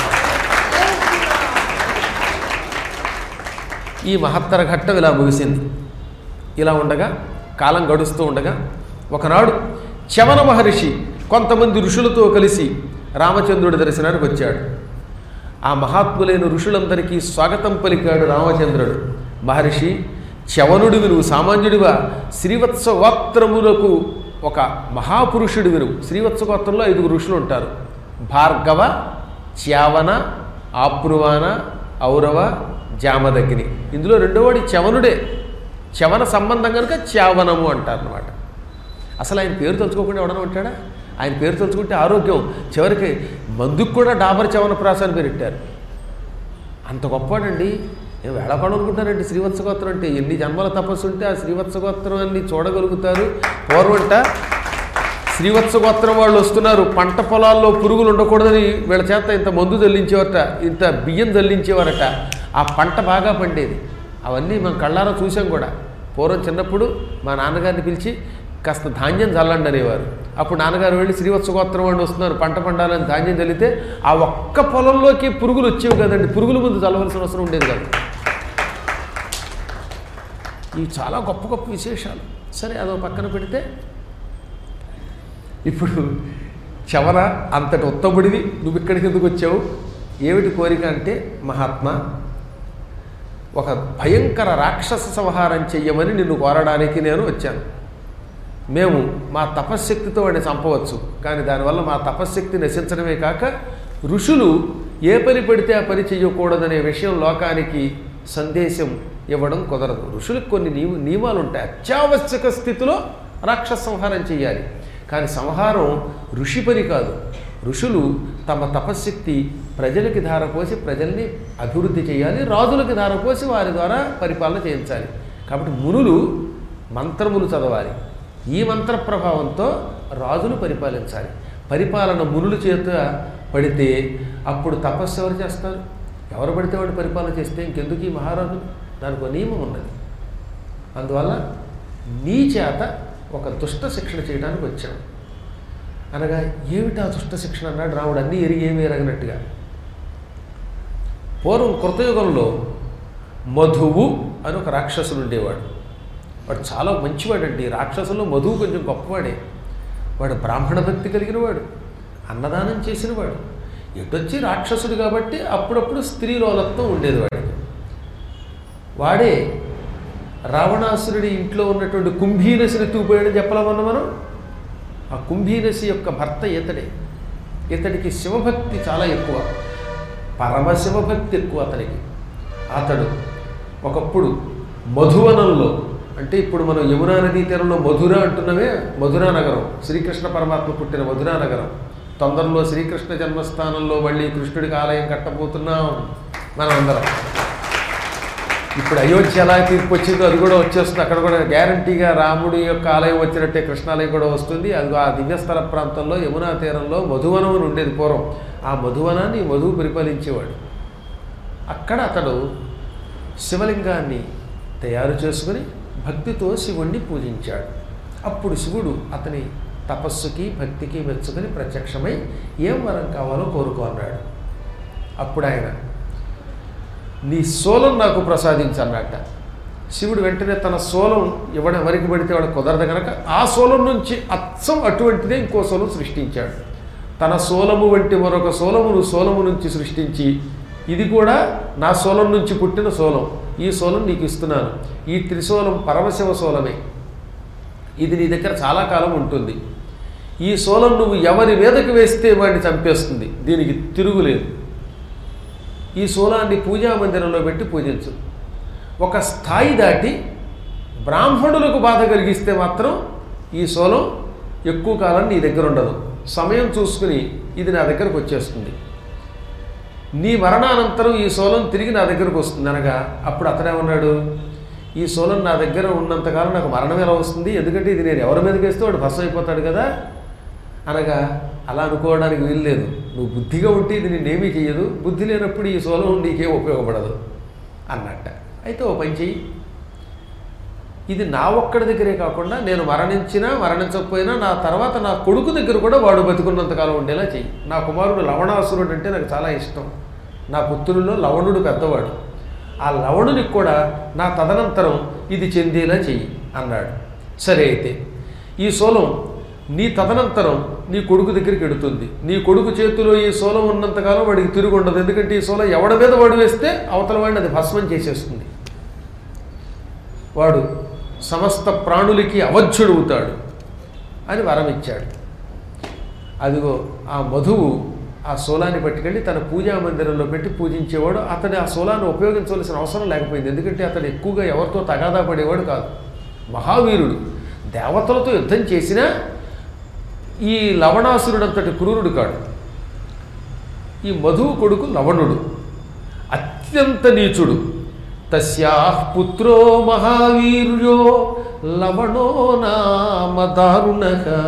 ఈ మహత్తర ఘట్టం ఇలా ముగిసింది ఇలా ఉండగా కాలం గడుస్తూ ఉండగా ఒకనాడు చవన మహర్షి కొంతమంది ఋషులతో కలిసి రామచంద్రుడి దర్శనానికి వచ్చాడు ఆ మహాత్ములైన ఋషులందరికీ స్వాగతం పలికాడు రామచంద్రుడు మహర్షి చవనుడివి నువ్వు సామాన్యుడివా శ్రీవత్స గోత్రములకు ఒక మహాపురుషుడివి నువ్వు శ్రీవత్స గోత్రంలో ఐదుగురు ఋషులు ఉంటారు భార్గవ చ్యావన ఆప్రువాన ఔరవ జామదగ్ని ఇందులో రెండోవాడి చవనుడే చవన సంబంధం కనుక చ్యావనము అంటారు అనమాట అసలు ఆయన పేరు తలుచుకోకుండా ఎవడన్నా ఉంటాడా ఆయన పేరు తలుచుకుంటే ఆరోగ్యం చివరికి మందుకు కూడా డాబర్ చవన ప్రాసాన్ని పేరెట్టారు అంత గొప్పవాడండి నేను వేళపాడు అనుకుంటారండి శ్రీవత్సగోత్రం అంటే ఎన్ని జన్మల తపస్సు ఉంటే ఆ శ్రీవత్సగోత్రాన్ని చూడగలుగుతారు పూర్వంట శ్రీవత్సగోత్రం వాళ్ళు వస్తున్నారు పంట పొలాల్లో పురుగులు ఉండకూడదని వీళ్ళ చేత ఇంత మందు చల్లించేవారట ఇంత బియ్యం చల్లించేవారట ఆ పంట బాగా పండేది అవన్నీ మనం కళ్ళారా చూసాం కూడా పూర్వం చిన్నప్పుడు మా నాన్నగారిని పిలిచి కాస్త ధాన్యం చల్లండి అనేవారు అప్పుడు నాన్నగారు వెళ్ళి శ్రీవత్సగోత్రం వాళ్ళు వస్తున్నారు పంట పండాలని ధాన్యం చల్లితే ఆ ఒక్క పొలంలోకి పురుగులు వచ్చేవి కదండి పురుగుల ముందు చల్లవలసిన అవసరం ఉండేది కాదు ఇవి చాలా గొప్ప గొప్ప విశేషాలు సరే అదో పక్కన పెడితే ఇప్పుడు చవన అంతటి ఉత్తముడివి నువ్వు ఇక్కడికి ఎందుకు వచ్చావు ఏమిటి కోరిక అంటే మహాత్మా ఒక భయంకర రాక్షస సంహారం చెయ్యమని నిన్ను కోరడానికి నేను వచ్చాను మేము మా తపశ్శక్తితో వాడిని చంపవచ్చు కానీ దానివల్ల మా తపశ్శక్తి నశించడమే కాక ఋషులు ఏ పని పెడితే ఆ పని చెయ్యకూడదనే విషయం లోకానికి సందేశం ఇవ్వడం కుదరదు ఋషులకు కొన్ని నియమ నియమాలు ఉంటాయి అత్యావశ్యక స్థితిలో రాక్షస సంహారం చేయాలి కానీ సంహారం ఋషి పని కాదు ఋషులు తమ తపశ్శక్తి ప్రజలకి ధారపోసి ప్రజల్ని అభివృద్ధి చేయాలి రాజులకి ధారపోసి వారి ద్వారా పరిపాలన చేయించాలి కాబట్టి మునులు మంత్రములు చదవాలి ఈ మంత్ర ప్రభావంతో రాజులు పరిపాలించాలి పరిపాలన మునుల చేత పడితే అప్పుడు తపస్సు ఎవరు చేస్తారు ఎవరు పడితే వాడు పరిపాలన చేస్తే ఇంకెందుకు ఈ మహారాజులు దానికి ఒక నియమం ఉన్నది అందువల్ల నీ చేత ఒక దుష్ట శిక్షణ చేయడానికి వచ్చాం అనగా ఏమిటా దుష్ట శిక్షణ అన్నాడు రాముడు అన్నీ ఎరిగి ఏమీ ఎరగనట్టుగా పూర్వం కృతయుగంలో మధువు అని ఒక రాక్షసుడు ఉండేవాడు వాడు చాలా మంచివాడండి రాక్షసుల్లో మధువు కొంచెం గొప్పవాడే వాడు బ్రాహ్మణ భక్తి కలిగిన వాడు అన్నదానం చేసినవాడు ఎటొచ్చి రాక్షసుడు కాబట్టి అప్పుడప్పుడు స్త్రీలోలత్వం ఉండేది వాడికి వాడే రావణాసురుడి ఇంట్లో ఉన్నటువంటి కుంభీనసిని తూపోయాడని చెప్పలేమన్నా మనం ఆ కుంభీనసి యొక్క భర్త ఇతడే ఇతడికి శివభక్తి చాలా ఎక్కువ పరమశివభక్తి ఎక్కువ అతనికి అతడు ఒకప్పుడు మధువనంలో అంటే ఇప్పుడు మనం యమునా నదీ తీరంలో మధుర అంటున్నవే మధురా నగరం శ్రీకృష్ణ పరమాత్మ పుట్టిన మధురా నగరం తొందరలో శ్రీకృష్ణ జన్మస్థానంలో మళ్ళీ కృష్ణుడికి ఆలయం కట్టబోతున్నాం మనం అందరం ఇప్పుడు అయోధ్య ఎలా తీర్పు వచ్చిందో అది కూడా వచ్చేస్తుంది అక్కడ కూడా గ్యారంటీగా రాముడి యొక్క ఆలయం వచ్చినట్టే కృష్ణాలయం కూడా వస్తుంది అది ఆ దివ్యస్థల ప్రాంతంలో యమునా తీరంలో మధువనం అని ఉండేది పూర్వం ఆ మధువనాన్ని మధువు పరిపాలించేవాడు అక్కడ అతడు శివలింగాన్ని తయారు చేసుకుని భక్తితో శివుణ్ణి పూజించాడు అప్పుడు శివుడు అతని తపస్సుకి భక్తికి మెచ్చుకొని ప్రత్యక్షమై ఏం వరం కావాలో కోరుకో అన్నాడు అప్పుడు ఆయన నీ సోలం నాకు ప్రసాదించన్నట్ట శివుడు వెంటనే తన సోలం ఇవ్వడం వరకు పడితే వాడు కుదరదు కనుక ఆ సోలం నుంచి అచ్చం అటువంటిదే ఇంకో సోలం సృష్టించాడు తన సోలము వంటి మరొక సోలమును సోలము నుంచి సృష్టించి ఇది కూడా నా సోలం నుంచి పుట్టిన సోలం ఈ సోలం నీకు ఇస్తున్నాను ఈ త్రిశూలం పరమశివ సోలమే ఇది నీ దగ్గర చాలా కాలం ఉంటుంది ఈ సోలం నువ్వు ఎవరి మీదకి వేస్తే వాడిని చంపేస్తుంది దీనికి తిరుగులేదు ఈ శూలాన్ని పూజా మందిరంలో పెట్టి పూజించు ఒక స్థాయి దాటి బ్రాహ్మణులకు బాధ కలిగిస్తే మాత్రం ఈ శూలం ఎక్కువ కాలం నీ దగ్గర ఉండదు సమయం చూసుకుని ఇది నా దగ్గరకు వచ్చేస్తుంది నీ మరణానంతరం ఈ శూలం తిరిగి నా దగ్గరకు వస్తుంది అనగా అప్పుడు అతనేమన్నాడు ఈ శూలం నా దగ్గర ఉన్నంతకాలం నాకు మరణం ఎలా వస్తుంది ఎందుకంటే ఇది నేను ఎవరి మీదకి వేస్తే వాడు భస్మ అయిపోతాడు కదా అనగా అలా అనుకోవడానికి వీల్లేదు నువ్వు బుద్ధిగా ఉంటే ఇది నేనేమీ చెయ్యదు బుద్ధి లేనప్పుడు ఈ సోలం నీకేం ఉపయోగపడదు అన్నట్ట అయితే ఓ పని చెయ్యి ఇది నా ఒక్కడి దగ్గరే కాకుండా నేను మరణించినా మరణించకపోయినా నా తర్వాత నా కొడుకు దగ్గర కూడా వాడు బతుకున్నంతకాలం ఉండేలా చెయ్యి నా కుమారుడు లవణాసురుడు అంటే నాకు చాలా ఇష్టం నా పుత్రుల్లో లవణుడు పెద్దవాడు ఆ లవణునికి కూడా నా తదనంతరం ఇది చెందేలా చెయ్యి అన్నాడు సరే అయితే ఈ సోలం నీ తదనంతరం నీ కొడుకు దగ్గరికి ఎడుతుంది నీ కొడుకు చేతిలో ఈ సోలం ఉన్నంతకాలం వాడికి తిరిగి ఉండదు ఎందుకంటే ఈ సోలం ఎవడి మీద వాడు వేస్తే అవతల వాడిని అది భస్మం చేసేస్తుంది వాడు సమస్త ప్రాణులకి అవధ్యుడవుతాడు అని వరం ఇచ్చాడు అదిగో ఆ మధువు ఆ శూలాన్ని పట్టుకెళ్ళి తన పూజా మందిరంలో పెట్టి పూజించేవాడు అతని ఆ శూలాన్ని ఉపయోగించవలసిన అవసరం లేకపోయింది ఎందుకంటే అతడు ఎక్కువగా ఎవరితో తగాదా పడేవాడు కాదు మహావీరుడు దేవతలతో యుద్ధం చేసినా ఈ లవణాసురుడంతటి క్రూరుడు కాడు ఈ మధువు కొడుకు లవణుడు అత్యంత నీచుడు తస్యా పుత్రో మహావీర్యో లవణో నామ దారుణగా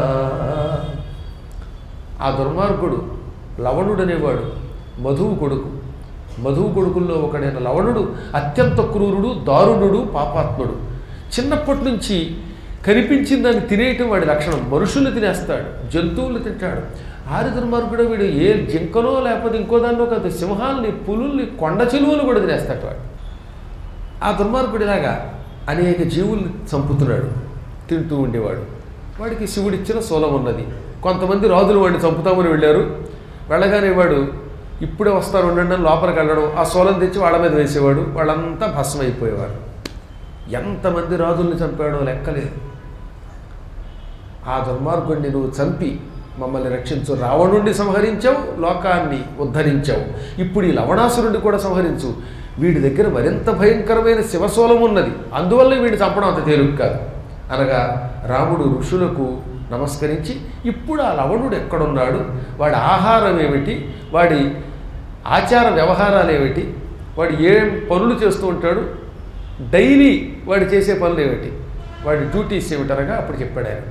ఆ దుర్మార్గుడు లవణుడు అనేవాడు మధువు కొడుకు మధువు కొడుకుల్లో ఒకడైన లవణుడు అత్యంత క్రూరుడు దారుణుడు పాపాత్ముడు చిన్నప్పటి నుంచి కనిపించిన దాన్ని తినేయటం వాడి లక్షణం మనుషులు తినేస్తాడు జంతువులు తింటాడు ఆరి దుర్మార్గుడు వీడు ఏ జింకనో లేకపోతే ఇంకో దానిలో కాదు సింహాలని పులుల్ని కొండ చెలువలు కూడా తినేస్తాడు వాడు ఆ దుర్మార్గుడిలాగా అనేక జీవుల్ని చంపుతున్నాడు తింటూ ఉండేవాడు వాడికి శివుడిచ్చిన సోలం ఉన్నది కొంతమంది రాజులు వాడిని చంపుతామని వెళ్ళారు వెళ్ళగానే వాడు ఇప్పుడే వస్తారు ఉండండి అని లోపలికి వెళ్ళడం ఆ సోలం తెచ్చి వాళ్ళ మీద వేసేవాడు వాళ్ళంతా భస్మం అయిపోయేవారు ఎంతమంది రాజుల్ని చంపాడో లెక్కలేదు ఆ దుర్మార్గుడిని నువ్వు చంపి మమ్మల్ని రక్షించు రావణుణ్ణి సంహరించావు లోకాన్ని ఉద్ధరించావు ఇప్పుడు ఈ లవణాసురుణ్ణి కూడా సంహరించు వీడి దగ్గర మరింత భయంకరమైన శివశూలం ఉన్నది అందువల్ల వీడిని చంపడం అంత తేలిక కాదు అనగా రాముడు ఋషులకు నమస్కరించి ఇప్పుడు ఆ లవణుడు ఎక్కడున్నాడు వాడి ఆహారం ఏమిటి వాడి ఆచార వ్యవహారాలు ఏమిటి వాడు ఏం పనులు చేస్తూ ఉంటాడు డైలీ వాడు చేసే పనులు ఏమిటి వాడి డ్యూటీస్ ఏమిటనగా అప్పుడు చెప్పాడు ఆయన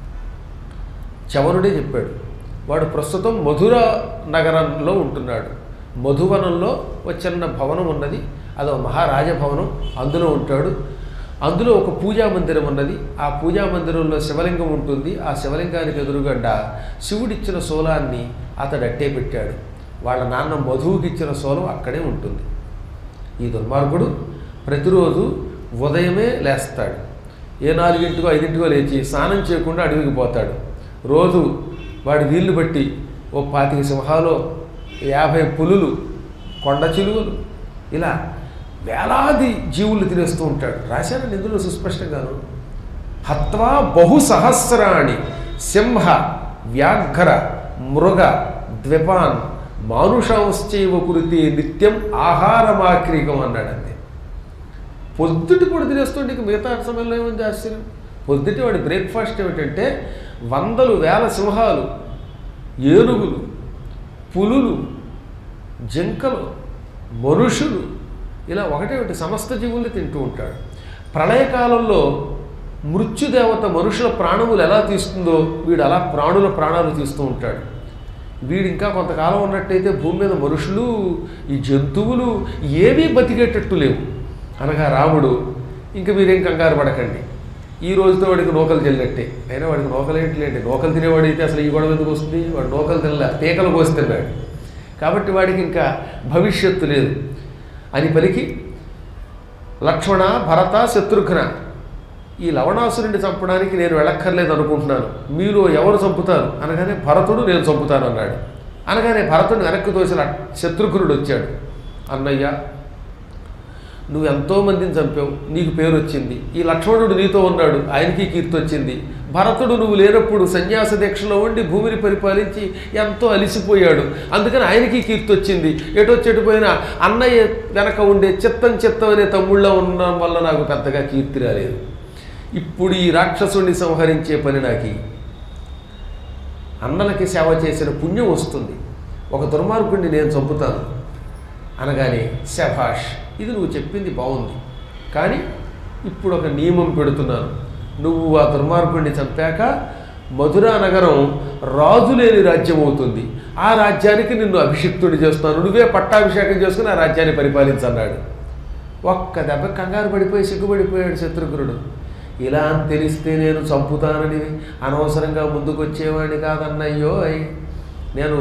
చవనుడే చెప్పాడు వాడు ప్రస్తుతం మధుర నగరంలో ఉంటున్నాడు మధువనంలో ఒక చిన్న భవనం ఉన్నది అదో మహారాజ భవనం అందులో ఉంటాడు అందులో ఒక పూజా మందిరం ఉన్నది ఆ పూజా మందిరంలో శివలింగం ఉంటుంది ఆ శివలింగానికి ఎదురుగడ్డ శివుడిచ్చిన శూలాన్ని అతడు అట్టే పెట్టాడు వాళ్ళ నాన్న మధువుకి ఇచ్చిన శూలం అక్కడే ఉంటుంది ఈ దుర్మార్గుడు ప్రతిరోజు ఉదయమే లేస్తాడు ఏ నాలుగింటికో ఐదింటికో లేచి స్నానం చేయకుండా అడవికి పోతాడు రోజు వాడి వీళ్ళు బట్టి ఓ పాతిక సింహాలు యాభై పులులు కొండ చిలువలు ఇలా వేలాది జీవులు తినేస్తూ ఉంటాడు రాశానండి ఇందులో సుస్పష్టంగాను హత్వా బహు సహస్రాణి సింహ వ్యాఘ్ర మృగ ద్విపాన్ మానుషాంశ్చైవ కురితే నిత్యం ఆహారమాక్రికం అన్నాడంతే పొద్దుటి పొడి తినేస్తుంటే ఇంక మిగతా సమయంలో ఏముంది ఆశ్చర్యం పొద్దుటి వాడి బ్రేక్ఫాస్ట్ ఏమిటంటే వందలు వేల సింహాలు ఏనుగులు పులులు జింకలు మనుషులు ఇలా ఒకటే ఒకటి సమస్త జీవుల్ని తింటూ ఉంటాడు ప్రళయకాలంలో మృత్యుదేవత మనుషుల ప్రాణములు ఎలా తీస్తుందో వీడు అలా ప్రాణుల ప్రాణాలు తీస్తూ ఉంటాడు వీడు ఇంకా కొంతకాలం ఉన్నట్టయితే భూమి మీద మనుషులు ఈ జంతువులు ఏవీ బతికేటట్టు లేవు అనగా రాముడు ఇంక మీరేం కంగారు పడకండి ఈ రోజుతో వాడికి నూకలు చెల్లినట్టే అయినా వాడికి నూకలు ఏంటిలేండి నూకలు తినేవాడైతే అసలు ఈ గొడవ ఎందుకు వస్తుంది వాడు నూకలు తినలే పీకలు కోసి తిన్నాడు కాబట్టి వాడికి ఇంకా భవిష్యత్తు లేదు అని పలికి లక్ష్మణ భరత శత్రుఘ్న ఈ లవణాసురుడిని చంపడానికి నేను వెళ్ళక్కర్లేదు అనుకుంటున్నాను మీలో ఎవరు చంపుతారు అనగానే భరతుడు నేను చంపుతాను అన్నాడు అనగానే భరతుడిని వెనక్కి తోసిన శత్రుఘ్నుడు వచ్చాడు అన్నయ్య నువ్వు ఎంతో మందిని చంపావు నీకు పేరు వచ్చింది ఈ లక్ష్మణుడు నీతో ఉన్నాడు ఆయనకి కీర్తి వచ్చింది భరతుడు నువ్వు లేనప్పుడు సన్యాస దీక్షలో ఉండి భూమిని పరిపాలించి ఎంతో అలిసిపోయాడు అందుకని ఆయనకి కీర్తి వచ్చింది ఎటో చెడిపోయినా అన్నయ్య వెనక ఉండే చిత్తం చిత్తం అనే తమ్ముళ్ళ ఉండడం వల్ల నాకు పెద్దగా కీర్తి రాలేదు ఇప్పుడు ఈ రాక్షసుడిని సంహరించే పని నాకు ఇయ్యి. అన్నలకి సేవ చేసిన పుణ్యం వస్తుంది ఒక దుర్మార్గుడిని నేను చంపుతాను అనగానే శభాష్ ఇది నువ్వు చెప్పింది బాగుంది కానీ ఇప్పుడు ఒక నియమం పెడుతున్నాను నువ్వు ఆ దుర్మార్గుడిని చంపాక మధురా నగరం రాజు లేని రాజ్యం అవుతుంది ఆ రాజ్యానికి నిన్ను అభిషిక్తుడి చేస్తాను నువ్వే పట్టాభిషేకం చేసుకుని ఆ రాజ్యాన్ని పరిపాలించన్నాడు ఒక్క దెబ్బ కంగారు పడిపోయి సిగ్గుపడిపోయాడు శత్రుఘ్నుడు ఇలా అని తెలిస్తే నేను చంపుతానని అనవసరంగా ముందుకు వచ్చేవాడిని కాదన్నయ్యో నేను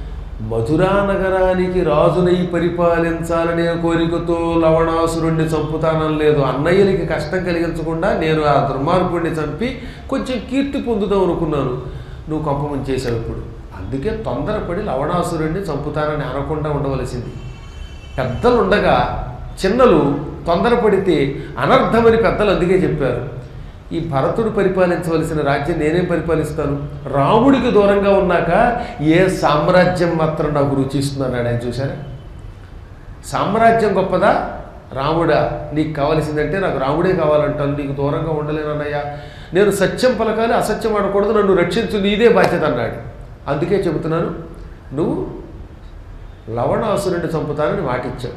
మధురా నగరానికి రాజునై పరిపాలించాలనే కోరికతో లవణాసురుణ్ణి చంపుతానని లేదు అన్నయ్యలకి కష్టం కలిగించకుండా నేను ఆ దుర్మార్గుడిని చంపి కొంచెం కీర్తి పొందుదాం అనుకున్నాను నువ్వు కంపమని చేసావు ఇప్పుడు అందుకే తొందరపడి లవణాసురుణ్ణి చంపుతానని అనకుండా ఉండవలసింది పెద్దలు ఉండగా చిన్నలు తొందరపడితే అనర్థమని పెద్దలు అందుకే చెప్పారు ఈ భరతుడు పరిపాలించవలసిన రాజ్యం నేనేం పరిపాలిస్తాను రాముడికి దూరంగా ఉన్నాక ఏ సామ్రాజ్యం మాత్రం నాకు రుచిస్తుంది అన్నాడు ఆయన చూసారా సామ్రాజ్యం గొప్పదా రాముడా నీకు కావలసిందంటే నాకు రాముడే కావాలంటాను నీకు దూరంగా ఉండలేనన్నయ్య నేను సత్యం పలకాలి అసత్యం ఆడకూడదు నన్ను రక్షించు నీదే బాధ్యత అన్నాడు అందుకే చెబుతున్నాను నువ్వు లవణాసురుడిని చంపుతానని మాటిచ్చావు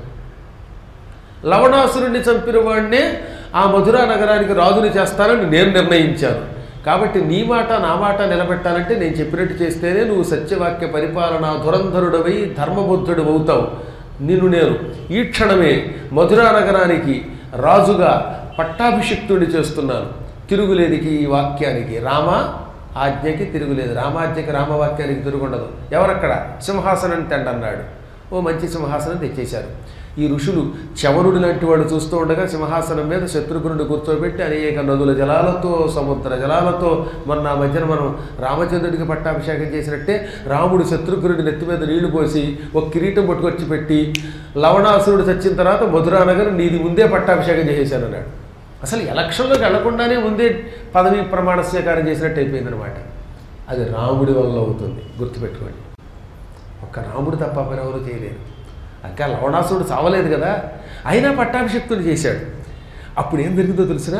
లవణాసురుణ్ణి చంపిన వాడినే ఆ మధురా నగరానికి రాజుని చేస్తానని నేను నిర్ణయించాను కాబట్టి నీ మాట నా మాట నిలబెట్టాలంటే నేను చెప్పినట్టు చేస్తేనే నువ్వు సత్యవాక్య పరిపాలన ధురంధరుడవై ధర్మబుద్ధుడు అవుతావు నిన్ను నేను ఈ క్షణమే మధురా నగరానికి రాజుగా పట్టాభిషిక్తుడిని చేస్తున్నాను తిరుగులేదికి ఈ వాక్యానికి రామ ఆజ్ఞకి తిరుగులేదు రామాజ్ఞకి రామవాక్యానికి తిరుగుండదు ఎవరక్కడ సింహాసనం టెండ్ అన్నాడు ఓ మంచి సింహాసనం తెచ్చేశారు ఈ ఋషులు చవనుడు లాంటి వాడు చూస్తూ ఉండగా సింహాసనం మీద శత్రుఘ్నుడు కూర్చోబెట్టి అనేక నదుల జలాలతో సముద్ర జలాలతో మొన్న ఆ మధ్యన మనం రామచంద్రుడికి పట్టాభిషేకం చేసినట్టే రాముడు శత్రుఘ్నుడి నెత్తి మీద నీళ్లు పోసి ఒక కిరీటం పట్టుకొచ్చి పెట్టి లవణాసురుడు చచ్చిన తర్వాత మధురానగర్ నీది ముందే పట్టాభిషేకం చేసేశాను అన్నాడు అసలు ఎలక్షన్లోకి వెళ్లకుండానే ముందే పదవి ప్రమాణ స్వీకారం చేసినట్టు అయిపోయిందనమాట అది రాముడి వల్ల అవుతుంది గుర్తుపెట్టుకోండి ఒక్క రాముడు తప్ప పని ఎవరు చేయలేరు ఇంకా లవణాసురుడు చావలేదు కదా అయినా పట్టాభిషక్తుడు చేశాడు అప్పుడు ఏం జరిగిందో తెలిసిన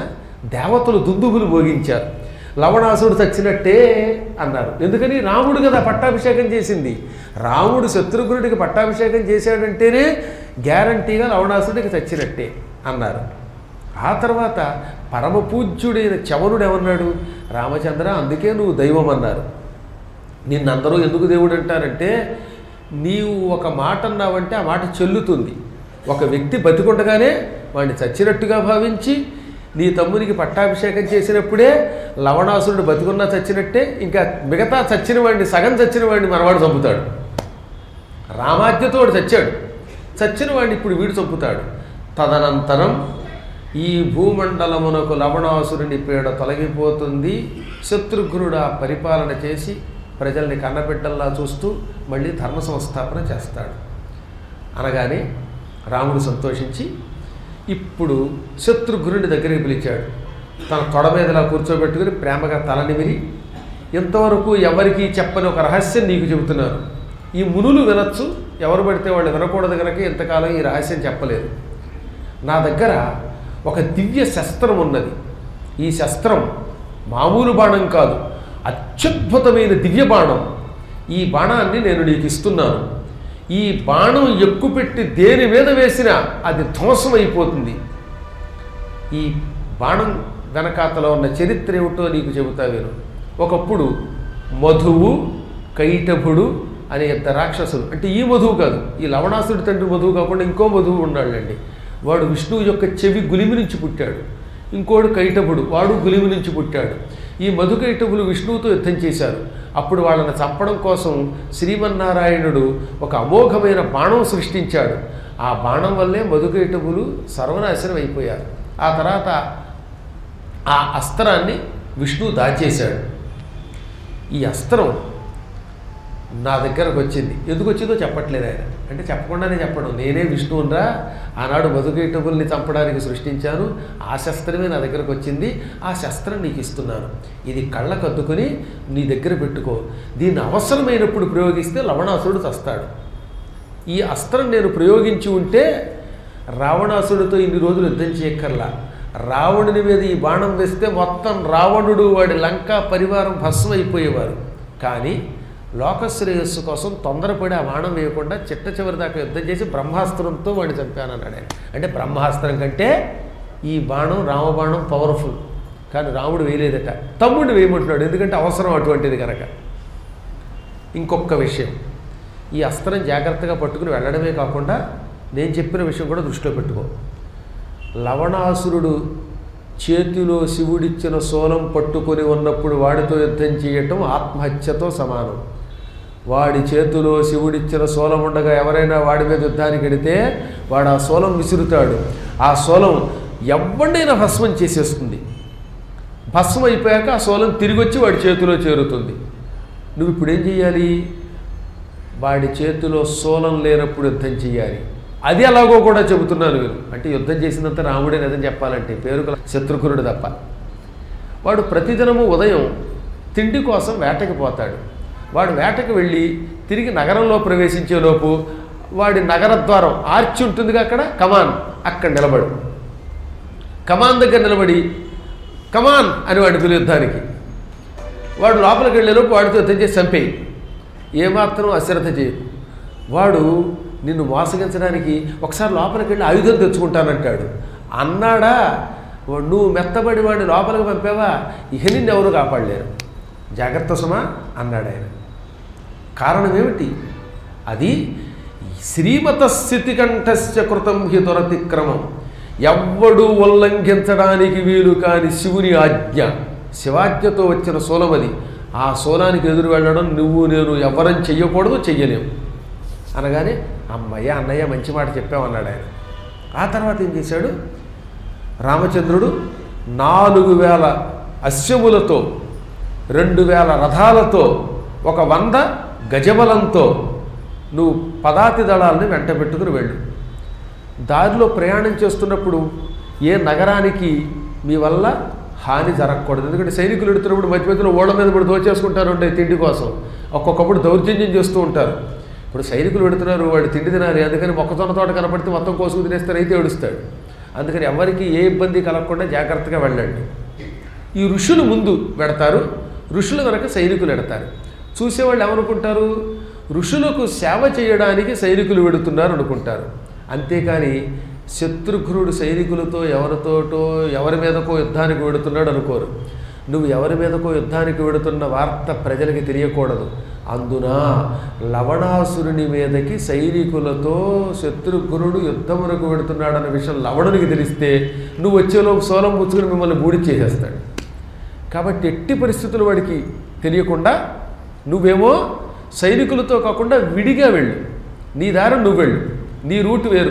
దేవతలు దుందుబులు భోగించారు లవణాసుడు చచ్చినట్టే అన్నారు ఎందుకని రాముడు కదా పట్టాభిషేకం చేసింది రాముడు శత్రుఘ్నుడికి పట్టాభిషేకం చేశాడంటేనే గ్యారంటీగా లవణాసుడికి చచ్చినట్టే అన్నారు ఆ తర్వాత పరమ పూజ్యుడైన చవనుడు ఏమన్నాడు రామచంద్ర అందుకే నువ్వు దైవం అన్నారు నిన్నందరూ ఎందుకు దేవుడు అంటారంటే నీవు ఒక మాట అన్నావంటే ఆ మాట చెల్లుతుంది ఒక వ్యక్తి బతికుండగానే వాడిని చచ్చినట్టుగా భావించి నీ తమ్మునికి పట్టాభిషేకం చేసినప్పుడే లవణాసురుడు బతికున్నా చచ్చినట్టే ఇంకా మిగతా చచ్చిన వాడిని సగం చచ్చిన వాడిని మనవాడు చంపుతాడు రామాజ్ఞతో వాడు చచ్చాడు చచ్చిన వాడిని ఇప్పుడు వీడు చంపుతాడు తదనంతరం ఈ భూమండలమునకు లవణాసురుని పీడ తొలగిపోతుంది శత్రుఘ్నుడు ఆ పరిపాలన చేసి ప్రజల్ని కన్నబిడ్డల్లా చూస్తూ మళ్ళీ ధర్మ సంస్థాపన చేస్తాడు అనగానే రాముడు సంతోషించి ఇప్పుడు శత్రుఘ్నుడి దగ్గరికి పిలిచాడు తన తొడ మీదలా కూర్చోబెట్టుకుని ప్రేమగా తల నిమిరి ఇంతవరకు ఎవరికీ చెప్పని ఒక రహస్యం నీకు చెబుతున్నాను ఈ మునులు వినొచ్చు ఎవరు పడితే వాళ్ళు వినకూడదు కనుక ఇంతకాలం ఈ రహస్యం చెప్పలేదు నా దగ్గర ఒక దివ్య శస్త్రం ఉన్నది ఈ శస్త్రం మామూలు బాణం కాదు అత్యద్భుతమైన దివ్య బాణం ఈ బాణాన్ని నేను నీకు ఇస్తున్నాను ఈ బాణం ఎక్కుపెట్టి దేని మీద వేసినా అది ధ్వంసం అయిపోతుంది ఈ బాణం వెనకాతలో ఉన్న చరిత్ర ఏమిటో నీకు చెబుతా నేను ఒకప్పుడు మధువు కైటభుడు అనే ఇద్దరు రాక్షసులు అంటే ఈ మధువు కాదు ఈ లవణాసుడి తండ్రి మధువు కాకుండా ఇంకో మధువు ఉన్నాళ్ళండి వాడు విష్ణువు యొక్క చెవి గులిమి నుంచి పుట్టాడు ఇంకోడు కైటభుడు వాడు గులిమి నుంచి పుట్టాడు ఈ మధుకైటభులు విష్ణువుతో యుద్ధం చేశారు అప్పుడు వాళ్ళని చంపడం కోసం శ్రీమన్నారాయణుడు ఒక అమోఘమైన బాణం సృష్టించాడు ఆ బాణం వల్లే మధుకైటభులు సర్వనాశనం అయిపోయారు ఆ తర్వాత ఆ అస్త్రాన్ని విష్ణువు దాచేశాడు ఈ అస్త్రం నా దగ్గరకు వచ్చింది ఎందుకు వచ్చిందో చెప్పట్లేదు ఆయన అంటే చెప్పకుండానే చెప్పడం నేనే విష్ణువునరా ఆనాడు మధుకైటబుల్ని చంపడానికి సృష్టించాను ఆ శస్త్రమే నా దగ్గరకు వచ్చింది ఆ శస్త్రం నీకు ఇస్తున్నాను ఇది కళ్ళకు అద్దుకొని నీ దగ్గర పెట్టుకో దీన్ని అవసరమైనప్పుడు ప్రయోగిస్తే లవణాసురుడు చస్తాడు ఈ అస్త్రం నేను ప్రయోగించి ఉంటే రావణాసుడితో ఇన్ని రోజులు యుద్ధం చేయక్కర్లా రావణుని మీద ఈ బాణం వేస్తే మొత్తం రావణుడు వాడి లంకా పరివారం భస్మైపోయేవారు కానీ లోకశ్రేయస్సు కోసం తొందరపడి ఆ బాణం వేయకుండా చిట్ట చివరి దాకా యుద్ధం చేసి బ్రహ్మాస్త్రంతో వాడిని చంపానన్నాడు ఆయన అంటే బ్రహ్మాస్త్రం కంటే ఈ బాణం రామబాణం పవర్ఫుల్ కానీ రాముడు వేయలేదట తమ్ముడిని వేయమంటున్నాడు ఎందుకంటే అవసరం అటువంటిది కనుక ఇంకొక విషయం ఈ అస్త్రం జాగ్రత్తగా పట్టుకుని వెళ్ళడమే కాకుండా నేను చెప్పిన విషయం కూడా దృష్టిలో పెట్టుకో లవణాసురుడు చేతిలో శివుడిచ్చిన సోలం పట్టుకొని ఉన్నప్పుడు వాడితో యుద్ధం చేయటం ఆత్మహత్యతో సమానం వాడి చేతిలో శివుడిచ్చిన సోలం ఉండగా ఎవరైనా వాడి మీద యుద్ధానికి వెడితే వాడు ఆ సోలం విసురుతాడు ఆ సోలం ఎవరినైనా భస్మం చేసేస్తుంది భస్మం అయిపోయాక ఆ సోలం తిరిగి వచ్చి వాడి చేతిలో చేరుతుంది నువ్వు ఇప్పుడు ఏం చేయాలి వాడి చేతిలో సోలం లేనప్పుడు యుద్ధం చేయాలి అది ఎలాగో కూడా చెబుతున్నాను నేను అంటే యుద్ధం చేసినంత రాముడే నిజం చెప్పాలంటే పేరుకు శత్రుఘ్నుడు తప్ప వాడు ప్రతిదినము ఉదయం తిండి కోసం వేటకి పోతాడు వాడు వేటకి వెళ్ళి తిరిగి నగరంలో ప్రవేశించేలోపు వాడి నగర ద్వారం ఆర్చి ఉంటుందిగా అక్కడ కమాన్ అక్కడ నిలబడు కమాన్ దగ్గర నిలబడి కమాన్ అని వాడి పిలు యుద్ధానికి వాడు లోపలికి వెళ్ళేలోపు వాడితో యుద్ధం చేసి చంపేయి ఏమాత్రం అశ్రద్ధ చేయకు వాడు నిన్ను మోసగించడానికి ఒకసారి లోపలికి వెళ్ళి ఆయుధం తెచ్చుకుంటానంటాడు అన్నాడా వాడు నువ్వు మెత్తబడి వాడిని లోపలికి పంపావా ఇక నిన్ను ఎవరు కాపాడలేరు జాగ్రత్త సుమా అన్నాడు ఆయన కారణం ఏమిటి అది శ్రీమత స్థితికంఠస్య కృతం హి దురతిక్రమం ఎవ్వడు ఉల్లంఘించడానికి వీలు కాని శివుని ఆజ్ఞ శివాజ్ఞతో వచ్చిన సోలమది ఆ సోలానికి ఎదురు వెళ్ళడం నువ్వు నేను ఎవరం చెయ్యకూడదు చెయ్యలేము అనగానే అమ్మయ్య అన్నయ్య మంచి మాట చెప్పామన్నాడు ఆయన ఆ తర్వాత ఏం చేశాడు రామచంద్రుడు నాలుగు వేల అశ్వములతో రెండు వేల రథాలతో ఒక వంద గజబలంతో నువ్వు పదాతి దళాలని వెంట పెట్టుకుని వెళ్ళు దారిలో ప్రయాణం చేస్తున్నప్పుడు ఏ నగరానికి మీ వల్ల హాని జరగకూడదు ఎందుకంటే సైనికులు ఎడుతున్నప్పుడు మధ్య మధ్యలో ఓళ్ళ మీద కూడా దోచేసుకుంటారు ఉండే తిండి కోసం ఒక్కొక్కప్పుడు దౌర్జన్యం చేస్తూ ఉంటారు ఇప్పుడు సైనికులు పెడుతున్నారు వాడు తిండి తినాలి అందుకని మొక్కజొన్న తోట కనపడితే మొత్తం కోసుకు తినేస్తే రైతు ఏడుస్తాడు అందుకని ఎవరికి ఏ ఇబ్బంది కలగకుండా జాగ్రత్తగా వెళ్ళండి ఈ ఋషులు ముందు పెడతారు ఋషులు వెనక సైనికులు పెడతారు చూసేవాళ్ళు ఏమనుకుంటారు ఋషులకు సేవ చేయడానికి సైనికులు వెడుతున్నారు అనుకుంటారు అంతేకాని శత్రుఘ్నుడు సైనికులతో ఎవరితోటో ఎవరి మీదకో యుద్ధానికి వెడుతున్నాడు అనుకోరు నువ్వు ఎవరి మీదకో యుద్ధానికి వెడుతున్న వార్త ప్రజలకి తెలియకూడదు అందున లవణాసురుని మీదకి సైనికులతో శత్రుఘ్నుడు యుద్ధమునకు వెడుతున్నాడన్న విషయం లవణునికి తెలిస్తే నువ్వు వచ్చేలోపు సోలం పుచ్చుకుని మిమ్మల్ని బూడి చేసేస్తాడు కాబట్టి ఎట్టి పరిస్థితులు వాడికి తెలియకుండా నువ్వేమో సైనికులతో కాకుండా విడిగా వెళ్ళు నీ దారి నువ్వు వెళ్ళు నీ రూట్ వేరు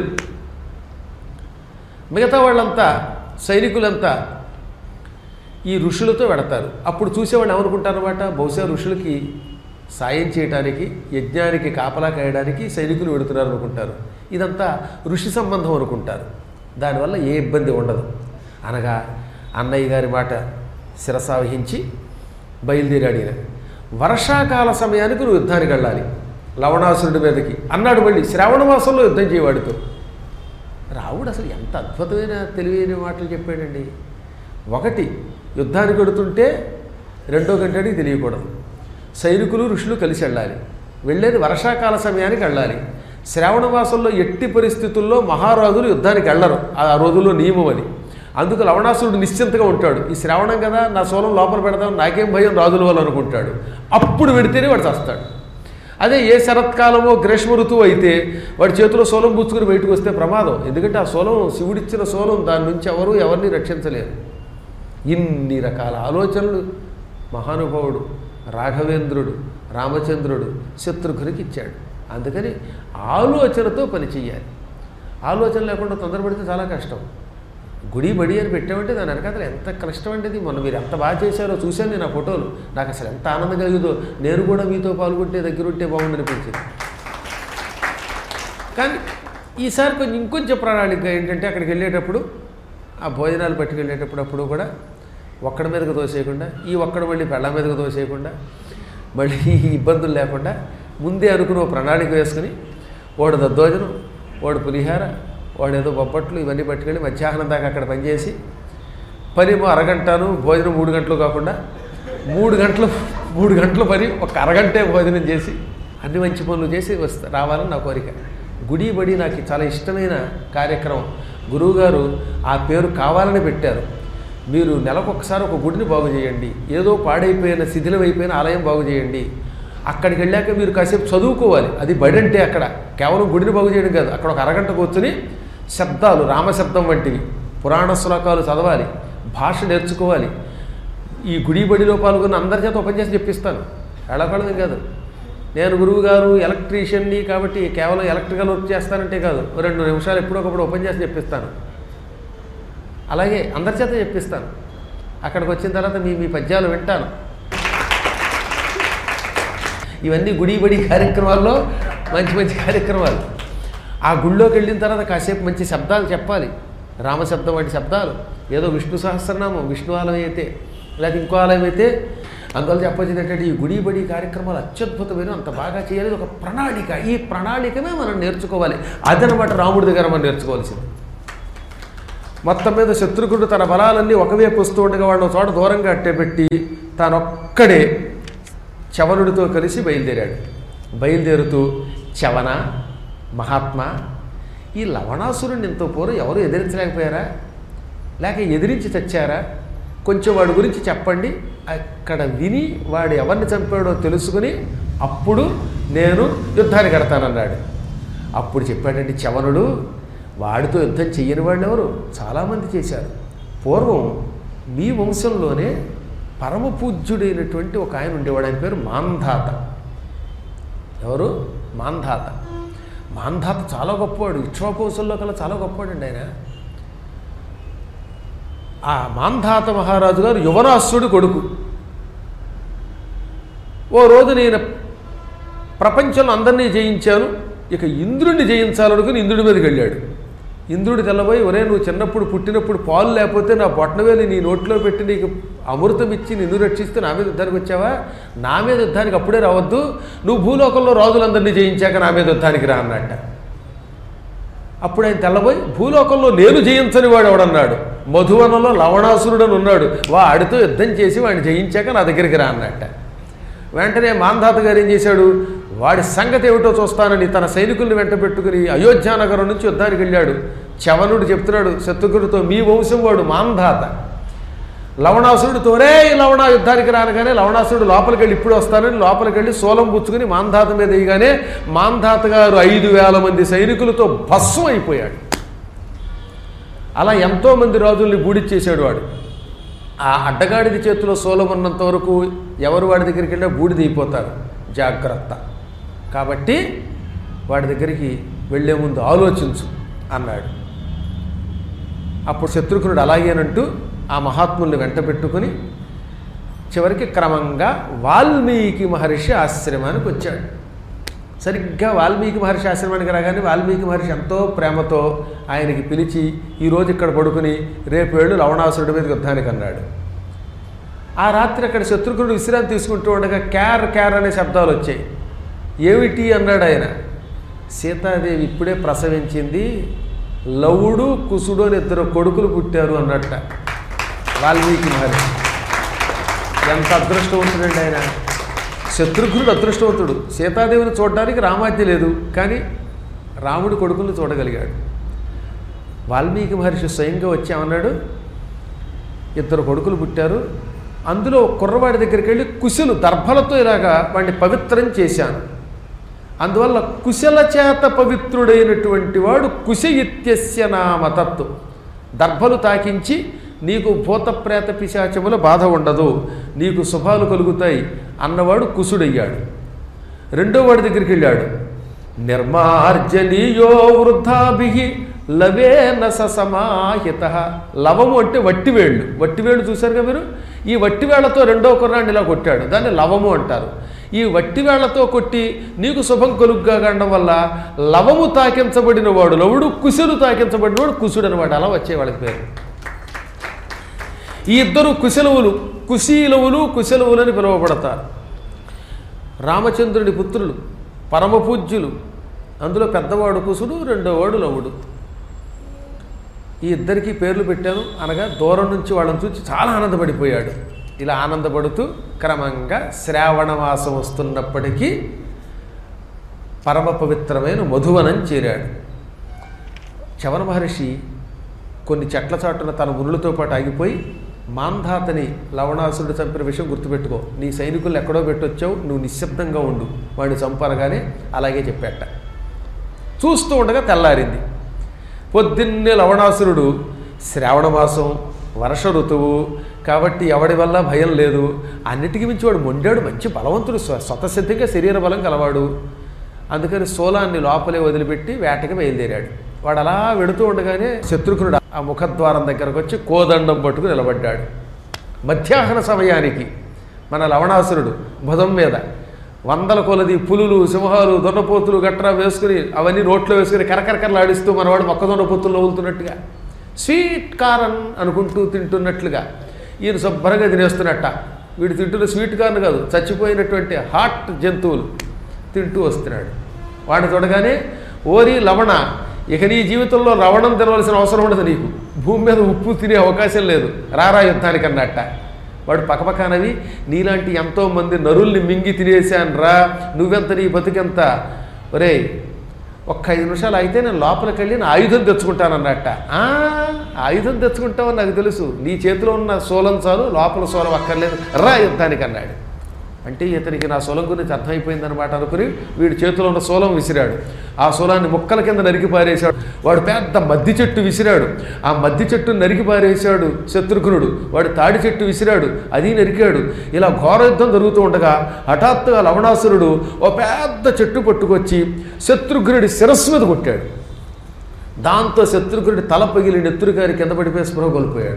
మిగతా వాళ్ళంతా సైనికులంతా ఈ ఋషులతో వెడతారు అప్పుడు చూసేవాళ్ళు ఏమనుకుంటారన్నమాట బహుశా ఋషులకి సాయం చేయడానికి యజ్ఞానికి కాపలా కాయడానికి సైనికులు వెడుతున్నారు అనుకుంటారు ఇదంతా ఋషి సంబంధం అనుకుంటారు దానివల్ల ఏ ఇబ్బంది ఉండదు అనగా అన్నయ్య గారి మాట శిరసావహించి బయలుదేరాడు ఈయన వర్షాకాల సమయానికి నువ్వు యుద్ధానికి వెళ్ళాలి లవణాసురుడి మీదకి అన్నాడు మళ్ళీ శ్రావణ మాసంలో యుద్ధం చేయవాడితో రావుడు అసలు ఎంత అద్భుతమైన తెలివైన మాటలు చెప్పాడండి ఒకటి యుద్ధానికి వెడుతుంటే రెండో గంటడికి తెలియకూడదు సైనికులు ఋషులు కలిసి వెళ్ళాలి వెళ్ళేది వర్షాకాల సమయానికి వెళ్ళాలి శ్రావణ మాసంలో ఎట్టి పరిస్థితుల్లో మహారాజులు యుద్ధానికి వెళ్ళరు ఆ రోజుల్లో నియమం అది అందుకు లవణాసురుడు నిశ్చింతగా ఉంటాడు ఈ శ్రావణం కదా నా సోలం లోపల పెడతాం నాకేం భయం రాజుల వాళ్ళు అనుకుంటాడు అప్పుడు పెడితేనే వాడు చస్తాడు అదే ఏ శరత్కాలమో గ్రీష్మ ఋతువు అయితే వాడి చేతిలో సోలం పుచ్చుకుని బయటకు వస్తే ప్రమాదం ఎందుకంటే ఆ సోలం శివుడిచ్చిన సోలం దాని నుంచి ఎవరు ఎవరిని రక్షించలేరు ఇన్ని రకాల ఆలోచనలు మహానుభావుడు రాఘవేంద్రుడు రామచంద్రుడు శత్రుఘ్నునికి ఇచ్చాడు అందుకని ఆలోచనతో పని చెయ్యాలి ఆలోచన లేకుండా తొందరపడితే చాలా కష్టం గుడి బడి అని పెట్టామంటే దాని వెనకాతలు ఎంత కష్టం అంటే ఇది మొన్న మీరు ఎంత బాగా చేశారో చూశాను నేను ఆ ఫోటోలు నాకు అసలు ఎంత ఆనందం కలిగిందో నేను కూడా మీతో పాల్గొంటే దగ్గర ఉంటే బాగుంది అనిపించింది కానీ ఈసారి కొంచెం ఇంకొంచెం ప్రణాళిక ఏంటంటే అక్కడికి వెళ్ళేటప్పుడు ఆ భోజనాలు పట్టుకెళ్ళేటప్పుడు అప్పుడు కూడా ఒక్కడి మీదకు దోసేయకుండా ఈ ఒక్కడు మళ్ళీ పెళ్ళ మీదకు దోసేయకుండా మళ్ళీ ఈ ఇబ్బందులు లేకుండా ముందే అనుకుని ఓ ప్రణాళిక వేసుకుని వాడు దద్దోజనం వాడు పులిహార వాడు ఏదో బొబ్బట్లు ఇవన్నీ పట్టుకెళ్ళి మధ్యాహ్నం దాకా అక్కడ పనిచేసి పనేమో అరగంటను భోజనం మూడు గంటలు కాకుండా మూడు గంటలు మూడు గంటల పని ఒక అరగంటే భోజనం చేసి అన్ని మంచి పనులు చేసి వస్తా రావాలని నా కోరిక గుడి బడి నాకు చాలా ఇష్టమైన కార్యక్రమం గురువుగారు ఆ పేరు కావాలని పెట్టారు మీరు నెలకొకసారి ఒక గుడిని బాగు చేయండి ఏదో పాడైపోయిన శిథిలమైపోయిన ఆలయం బాగు చేయండి అక్కడికి వెళ్ళాక మీరు కాసేపు చదువుకోవాలి అది బడి అంటే అక్కడ కేవలం గుడిని బాగు చేయడం కాదు అక్కడ ఒక అరగంట కూర్చుని శబ్దాలు రామశబ్దం వంటివి పురాణ శ్లోకాలు చదవాలి భాష నేర్చుకోవాలి ఈ గుడి బడిలో పాల్గొన్న అందరి చేత ఉపన్యాసం చెప్పిస్తాను ఎడపడదు కాదు నేను గురువు గారు ఎలక్ట్రీషియన్ని కాబట్టి కేవలం ఎలక్ట్రికల్ వర్క్ చేస్తానంటే కాదు ఓ రెండు నిమిషాలు ఎప్పుడొకప్పుడు ఉపన్యాసం చెప్పిస్తాను అలాగే అందరి చేత చెప్పిస్తాను అక్కడికి వచ్చిన తర్వాత మీ మీ పద్యాలు వింటాను ఇవన్నీ గుడి బడి కార్యక్రమాల్లో మంచి మంచి కార్యక్రమాలు ఆ గుళ్ళోకి వెళ్ళిన తర్వాత కాసేపు మంచి శబ్దాలు చెప్పాలి రామశబ్దం వంటి శబ్దాలు ఏదో విష్ణు సహస్రనామం విష్ణు ఆలయం అయితే లేకపోతే ఇంకో ఆలయం అయితే అందువల్ల చెప్పొచ్చింది ఏంటంటే ఈ గుడి బడి కార్యక్రమాలు అత్యద్భుతమైన అంత బాగా చేయాలి ఇది ఒక ప్రణాళిక ఈ ప్రణాళికమే మనం నేర్చుకోవాలి అదనమాట రాముడి దగ్గర మనం నేర్చుకోవాల్సింది మొత్తం మీద శత్రుఘ్నుడు తన బలాలన్నీ ఒకవైపు వస్తూ ఉండగా వాడిని ఒక చోట దూరంగా అట్టేపెట్టి తానొక్కడే చవనుడితో కలిసి బయలుదేరాడు బయలుదేరుతూ చవన మహాత్మా ఈ లవణాసురుడిని ఇంత పూర్వం ఎవరు ఎదిరించలేకపోయారా లేక ఎదిరించి చచ్చారా కొంచెం వాడి గురించి చెప్పండి అక్కడ విని వాడు ఎవరిని చంపాడో తెలుసుకుని అప్పుడు నేను యుద్ధానికి కడతానన్నాడు అప్పుడు చెప్పాడండి చవనుడు వాడితో యుద్ధం చెయ్యని వాళ్ళు ఎవరు చాలామంది చేశారు పూర్వం మీ వంశంలోనే పరమ పూజ్యుడైనటువంటి ఒక ఆయన ఉండేవాడు ఆయన పేరు మాంధాత ఎవరు మాంధాత మాంధాత చాలా గొప్పవాడు ఇక్ష్వాకోశంలో కల్లా చాలా గొప్పవాడండి ఆయన ఆ మాంధాత మహారాజు గారు యువరాశ్రుడి కొడుకు ఓ రోజు నేను ప్రపంచంలో అందరినీ జయించాను ఇక ఇంద్రుడిని జయించాలనుకుని ఇంద్రుడి మీదకి వెళ్ళాడు ఇంద్రుడు తెల్లబోయి ఒరే నువ్వు చిన్నప్పుడు పుట్టినప్పుడు పాలు లేకపోతే నా బొట్టనవేలి నీ నోట్లో పెట్టి నీకు అమృతం ఇచ్చి నిన్ను రక్షిస్తే నా మీద యుద్ధానికి వచ్చావా నా మీద యుద్ధానికి అప్పుడే రావద్దు నువ్వు భూలోకంలో రాజులందరినీ జయించాక నా మీద యుద్ధానికి రా అన్నట్ట అప్పుడు ఆయన తెల్లబోయి భూలోకంలో నేను జయించని వాడు ఎవడన్నాడు మధువనంలో లవణాసురుడు అని ఉన్నాడు వాడితో యుద్ధం చేసి వాడిని జయించాక నా దగ్గరికి రా అన్నట్ట వెంటనే మాంధాత గారు ఏం చేశాడు వాడి సంగతి ఏమిటో చూస్తానని తన సైనికుల్ని వెంట పెట్టుకుని అయోధ్యానగరం నుంచి యుద్ధానికి వెళ్ళాడు చవనుడు చెప్తున్నాడు శత్రుఘ్నుడితో మీ వంశం వాడు మాంధాత లవణాసురుడితో రే లవణ యుద్ధానికి రానగానే లవణాసురుడు లోపలికి వెళ్ళి ఇప్పుడు వస్తానని లోపలికి వెళ్ళి సోలం పుచ్చుకుని మాంధాత మీద వేయగానే మాంధాత గారు ఐదు వేల మంది సైనికులతో భస్వం అయిపోయాడు అలా ఎంతోమంది రాజుల్ని బూడిచ్చేశాడు వాడు ఆ అడ్డగాడిది చేతిలో సోలం ఉన్నంత వరకు ఎవరు వాడి దగ్గరికి వెళ్ళినా బూడిద అయిపోతారు జాగ్రత్త కాబట్టి వాడి దగ్గరికి వెళ్ళే ముందు ఆలోచించు అన్నాడు అప్పుడు శత్రుఘ్నుడు అలాగేనంటూ ఆ మహాత్ముల్ని వెంట పెట్టుకుని చివరికి క్రమంగా వాల్మీకి మహర్షి ఆశ్రమానికి వచ్చాడు సరిగ్గా వాల్మీకి మహర్షి ఆశ్రమానికి రాగానే వాల్మీకి మహర్షి ఎంతో ప్రేమతో ఆయనకి పిలిచి ఈరోజు ఇక్కడ పడుకుని రేపు ఏళ్ళు లవణాసురుడి మీద యుద్ధానికి అన్నాడు ఆ రాత్రి అక్కడ శత్రుఘ్నుడు విశ్రాంతి తీసుకుంటూ ఉండగా క్యార్ క్యార్ అనే శబ్దాలు వచ్చాయి ఏమిటి అన్నాడు ఆయన సీతాదేవి ఇప్పుడే ప్రసవించింది లవుడు కుసుడు అని ఇద్దరు కొడుకులు పుట్టారు అన్నట్ట వాల్మీకి మహర్షి ఎంత అదృష్టవంతుడండి ఆయన శత్రుఘ్నుడు అదృష్టవంతుడు సీతాదేవిని చూడడానికి రామాజ్ఞ లేదు కానీ రాముడి కొడుకులను చూడగలిగాడు వాల్మీకి మహర్షి స్వయంగా వచ్చామన్నాడు ఇద్దరు కొడుకులు పుట్టారు అందులో ఒక కుర్రవాడి దగ్గరికి వెళ్ళి కుశలు దర్భలతో ఇలాగా వాడిని పవిత్రం చేశాను అందువల్ల కుశల చేత పవిత్రుడైనటువంటి వాడు కుశ ఇత్యస్య నామతత్తు దర్భలు తాకించి నీకు భూత ప్రేత పిశాచముల బాధ ఉండదు నీకు శుభాలు కలుగుతాయి అన్నవాడు కుశుడయ్యాడు రెండో వాడి దగ్గరికి వెళ్ళాడు నిర్మార్జనీయో వృద్ధాభి లవేన సమాహిత లవము అంటే వట్టివేళ్ళు వట్టివేళ్ళు చూశారుగా మీరు ఈ వట్టివేళ్లతో రెండో కుర్రాన్ని ఇలా కొట్టాడు దాన్ని లవము అంటారు ఈ వట్టివేళ్లతో కొట్టి నీకు శుభం కలుగ్గా కావడం వల్ల లవము తాకించబడిన వాడు లవుడు కుశులు తాకించబడిన వాడు కుశుడు అనమాట అలా వచ్చే వాళ్ళకి పేరు ఈ ఇద్దరు కుశలవులు కుశీలవులు కుశలవులు అని పిలువబడతారు రామచంద్రుడి పుత్రులు పరమపూజ్యులు అందులో పెద్దవాడు కుసుడు రెండోవాడు లవుడు ఈ ఇద్దరికి పేర్లు పెట్టాను అనగా దూరం నుంచి వాళ్ళని చూసి చాలా ఆనందపడిపోయాడు ఇలా ఆనందపడుతూ క్రమంగా శ్రావణ మాసం వస్తున్నప్పటికీ పరమ పవిత్రమైన మధువనం చేరాడు చవన మహర్షి కొన్ని చెట్ల చాటున తన మునులతో పాటు ఆగిపోయి మాంధాతని లవణాసురుడు చంపిన విషయం గుర్తుపెట్టుకో నీ సైనికులు ఎక్కడో పెట్టొచ్చావు నువ్వు నిశ్శబ్దంగా ఉండు వాడిని చంపనగానే అలాగే చెప్పాట చూస్తూ ఉండగా తెల్లారింది పొద్దున్నే లవణాసురుడు శ్రావణ మాసం వర్ష ఋతువు కాబట్టి ఎవడి వల్ల భయం లేదు అన్నిటికీ మించి వాడు మొండాడు మంచి బలవంతుడు స్వ- స్వతసిద్ధంగా శరీర బలం కలవాడు అందుకని సోలాన్ని లోపలే వదిలిపెట్టి వేటకి బయలుదేరాడు వాడు అలా వెడుతూ ఉండగానే శత్రుఘ్నుడు ఆ ముఖద్వారం దగ్గరకు వచ్చి కోదండం పట్టుకుని నిలబడ్డాడు మధ్యాహ్న సమయానికి మన లవణాసురుడు భుజం మీద వందల కొలది పులులు సింహాలు దొన్నపోతులు గట్రా వేసుకుని అవన్నీ నోట్లో వేసుకుని కరకరకరలాడిస్తూ మనవాడు మొక్కజొన్న పొత్తులు నవ్వులుతున్నట్టుగా స్వీట్ కారన్ అనుకుంటూ తింటున్నట్లుగా ఈయన శుభ్రంగా తినేస్తున్నట్ట వీడు తింటున్న స్వీట్ కార్న్ కాదు చచ్చిపోయినటువంటి హాట్ జంతువులు తింటూ వస్తున్నాడు వాడిని చూడగానే ఓరి లవణ ఇక నీ జీవితంలో లవణం తినవలసిన అవసరం ఉండదు నీకు భూమి మీద ఉప్పు తినే అవకాశం లేదు రారా యుద్ధానికి అన్నట్ట వాడు పక్కపక్కనవి నీలాంటి ఎంతో మంది నరుల్ని మింగి తినేసాను రా నువ్వెంత నీ బతుకెంత ఒరేయ్ ఒక్క ఐదు నిమిషాలు అయితే నేను లోపలికి వెళ్ళి నా ఆయుధం తెచ్చుకుంటానన్నట్ట "ఆ, ఆయుధం తెచ్చుకుంటావని నాకు తెలుసు నీ చేతిలో ఉన్న సోలం చాలు లోపల సోలం అక్కర్లేదు రా యుద్ధానికి అన్నాడు అంటే ఇతనికి నా సోలం గురించి అర్థమైపోయిందనమాట అనుకుని వీడి చేతిలో ఉన్న సోలం విసిరాడు ఆ సోలాన్ని ముక్కల కింద నరికి పారేశాడు వాడు పెద్ద మద్ది చెట్టు విసిరాడు ఆ మద్ది చెట్టు నరికి పారేశాడు శత్రుఘ్నుడు వాడు తాడి చెట్టు విసిరాడు అది నరికాడు ఇలా ఘోర యుద్ధం జరుగుతూ ఉండగా హఠాత్తుగా లవణాసురుడు ఓ పెద్ద చెట్టు పట్టుకొచ్చి శత్రుఘ్నుడి శిరస్సు మీద కొట్టాడు దాంతో శత్రుఘ్నుడి తల పగిలి నెత్తురుగారి కింద పడిపోయి స్పృహ కోల్పోయాడు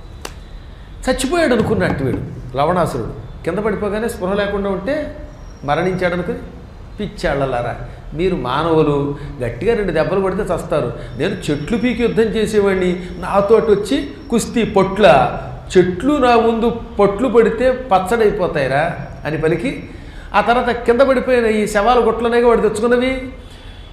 చచ్చిపోయాడు అనుకున్నట్టు వీడు లవణాసురుడు కింద పడిపోగానే స్పృహ లేకుండా ఉంటే మరణించాడు అనుకుని పిచ్చాళ్ళలారా మీరు మానవులు గట్టిగా రెండు దెబ్బలు కొడితే చస్తారు నేను చెట్లు పీకి యుద్ధం చేసేవాడిని నాతోటి వచ్చి కుస్తీ పొట్ల చెట్లు నా ముందు పొట్లు పడితే పచ్చడైపోతాయిరా అని పలికి ఆ తర్వాత కింద పడిపోయిన ఈ శవాల గుట్లనేగా వాడు తెచ్చుకున్నవి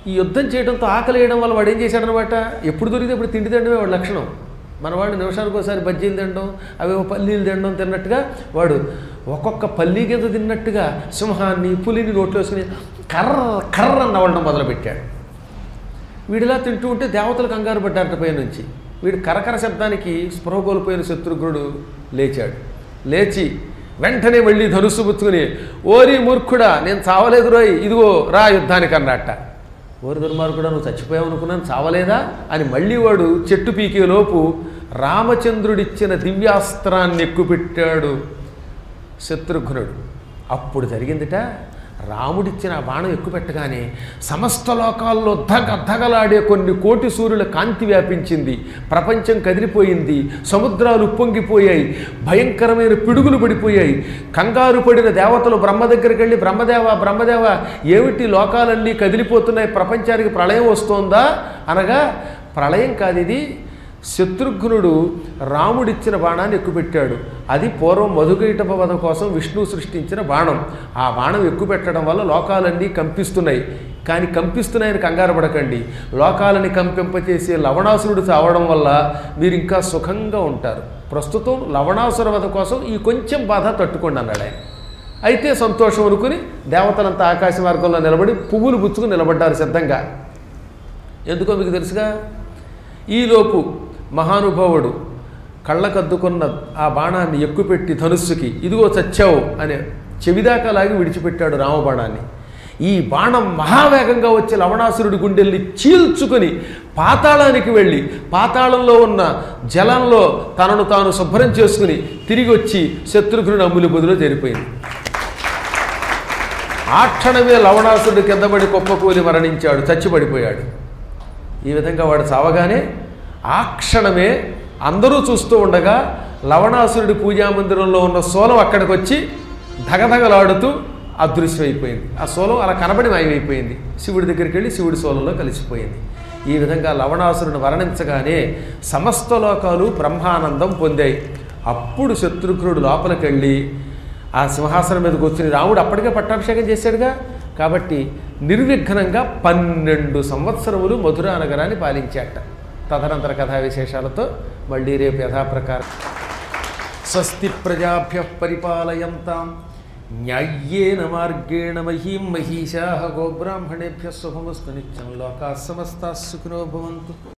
ఈ యుద్ధం చేయడంతో ఆకలి వేయడం వల్ల వాడు ఏం చేశాడనమాట ఎప్పుడు దొరికితే ఇప్పుడు తిండి తినడమే వాడు లక్షణం మనవాడు నిమిషానికి ఒకసారి బజ్జీలు తినడం అవి పల్లీలు తినడం తిన్నట్టుగా వాడు ఒక్కొక్క పల్లీ గింజ తిన్నట్టుగా సింహాన్ని పులిని నోట్లో వేసుకుని కర్ర కర్ర నవ్వడం మొదలుపెట్టాడు వీడిలా తింటూ ఉంటే దేవతలు కంగారు పడ్డారట పై నుంచి వీడు కరకర శబ్దానికి స్పృహ కోల్పోయిన శత్రుఘ్నుడు లేచాడు లేచి వెంటనే మళ్ళీ ధనుస్సు పుచ్చుకుని ఓరి మూర్ఖుడా నేను చావలేదు రోయ్ ఇదిగో రా యుద్ధానికి అన్నట్ట ఓరి దుర్మార్గుడా నువ్వు చచ్చిపోయావు అనుకున్నాను చావలేదా అని మళ్ళీ వాడు చెట్టు పీకేలోపు రామచంద్రుడిచ్చిన దివ్యాస్త్రాన్ని ఎక్కుపెట్టాడు శత్రుఘ్నుడు అప్పుడు జరిగిందిట రాముడిచ్చిన ఆ బాణం ఎక్కుపెట్టగానే సమస్త లోకాల్లో ధగ ధగలాడే కొన్ని కోటి సూర్యుల కాంతి వ్యాపించింది ప్రపంచం కదిలిపోయింది సముద్రాలు ఉప్పొంగిపోయాయి భయంకరమైన పిడుగులు పడిపోయాయి కంగారు పడిన దేవతలు బ్రహ్మ దగ్గరికి వెళ్ళి బ్రహ్మదేవ బ్రహ్మదేవ ఏమిటి లోకాలన్నీ కదిలిపోతున్నాయి ప్రపంచానికి ప్రళయం వస్తోందా అనగా ప్రళయం కాదు ఇది శత్రుఘ్నుడు రాముడిచ్చిన బాణాన్ని ఎక్కుపెట్టాడు అది పూర్వం మధుకైటప వధ కోసం విష్ణువు సృష్టించిన బాణం ఆ బాణం ఎక్కుపెట్టడం వల్ల లోకాలన్నీ కంపిస్తున్నాయి కానీ కంపిస్తున్నాయని కంగారు పడకండి లోకాలని కంపింపచేసే లవణాసురుడు చావడం వల్ల మీరు ఇంకా సుఖంగా ఉంటారు ప్రస్తుతం లవణాసుర వధ కోసం ఈ కొంచెం బాధ తట్టుకోండి అన్నాడు ఆయన అయితే సంతోషం అనుకుని దేవతలంతా ఆకాశ మార్గంలో నిలబడి పువ్వులు గుచ్చుకుని నిలబడ్డారు సిద్ధంగా ఎందుకో మీకు తెలుసుగా ఈలోపు మహానుభావుడు కళ్ళకద్దుకున్న ఆ బాణాన్ని ఎక్కుపెట్టి ధనుస్సుకి ఇదిగో చచ్చావు అనే చెవిదాకా లాగి విడిచిపెట్టాడు రామబాణాన్ని ఈ బాణం మహావేగంగా వచ్చి లవణాసురుడి గుండెల్ని చీల్చుకొని పాతాళానికి వెళ్ళి పాతాళంలో ఉన్న జలంలో తనను తాను శుభ్రం చేసుకుని తిరిగి వచ్చి శత్రుఘ్నుని అమ్ములి బదులో చేరిపోయింది ఆ క్షణమే లవణాసురుడు కిందపడి కుప్పకూలి మరణించాడు చచ్చిపడిపోయాడు ఈ విధంగా వాడు చావగానే ఆ క్షణమే అందరూ చూస్తూ ఉండగా లవణాసురుడి పూజా మందిరంలో ఉన్న సోలం అక్కడికి వచ్చి ధగధగలాడుతూ అదృశ్యమైపోయింది ఆ సోలం అలా కనబడి మాయమైపోయింది శివుడి దగ్గరికి వెళ్ళి శివుడి సోలంలో కలిసిపోయింది ఈ విధంగా లవణాసురుని వర్ణించగానే సమస్త లోకాలు బ్రహ్మానందం పొందాయి అప్పుడు శత్రుఘ్నుడు లోపలికి వెళ్ళి ఆ సింహాసనం మీద కూర్చుని రాముడు అప్పటికే పట్టాభిషేకం చేశాడుగా కాబట్టి నిర్విఘ్నంగా పన్నెండు సంవత్సరములు మధురా నగరాన్ని పాలించాట తదనంతర కథా విశేషాలతో మళ్ళీ రేపు యథాప్రకారం స్వస్తి ప్రజాభ్య పరిపాలయంతాం న్యాయ్యేన మార్గేణ మహీం మహిషా గోబ్రాహ్మణేభ్య శుభమస్తు నిత్యం లోకా సమస్తా సుఖినో భవంతు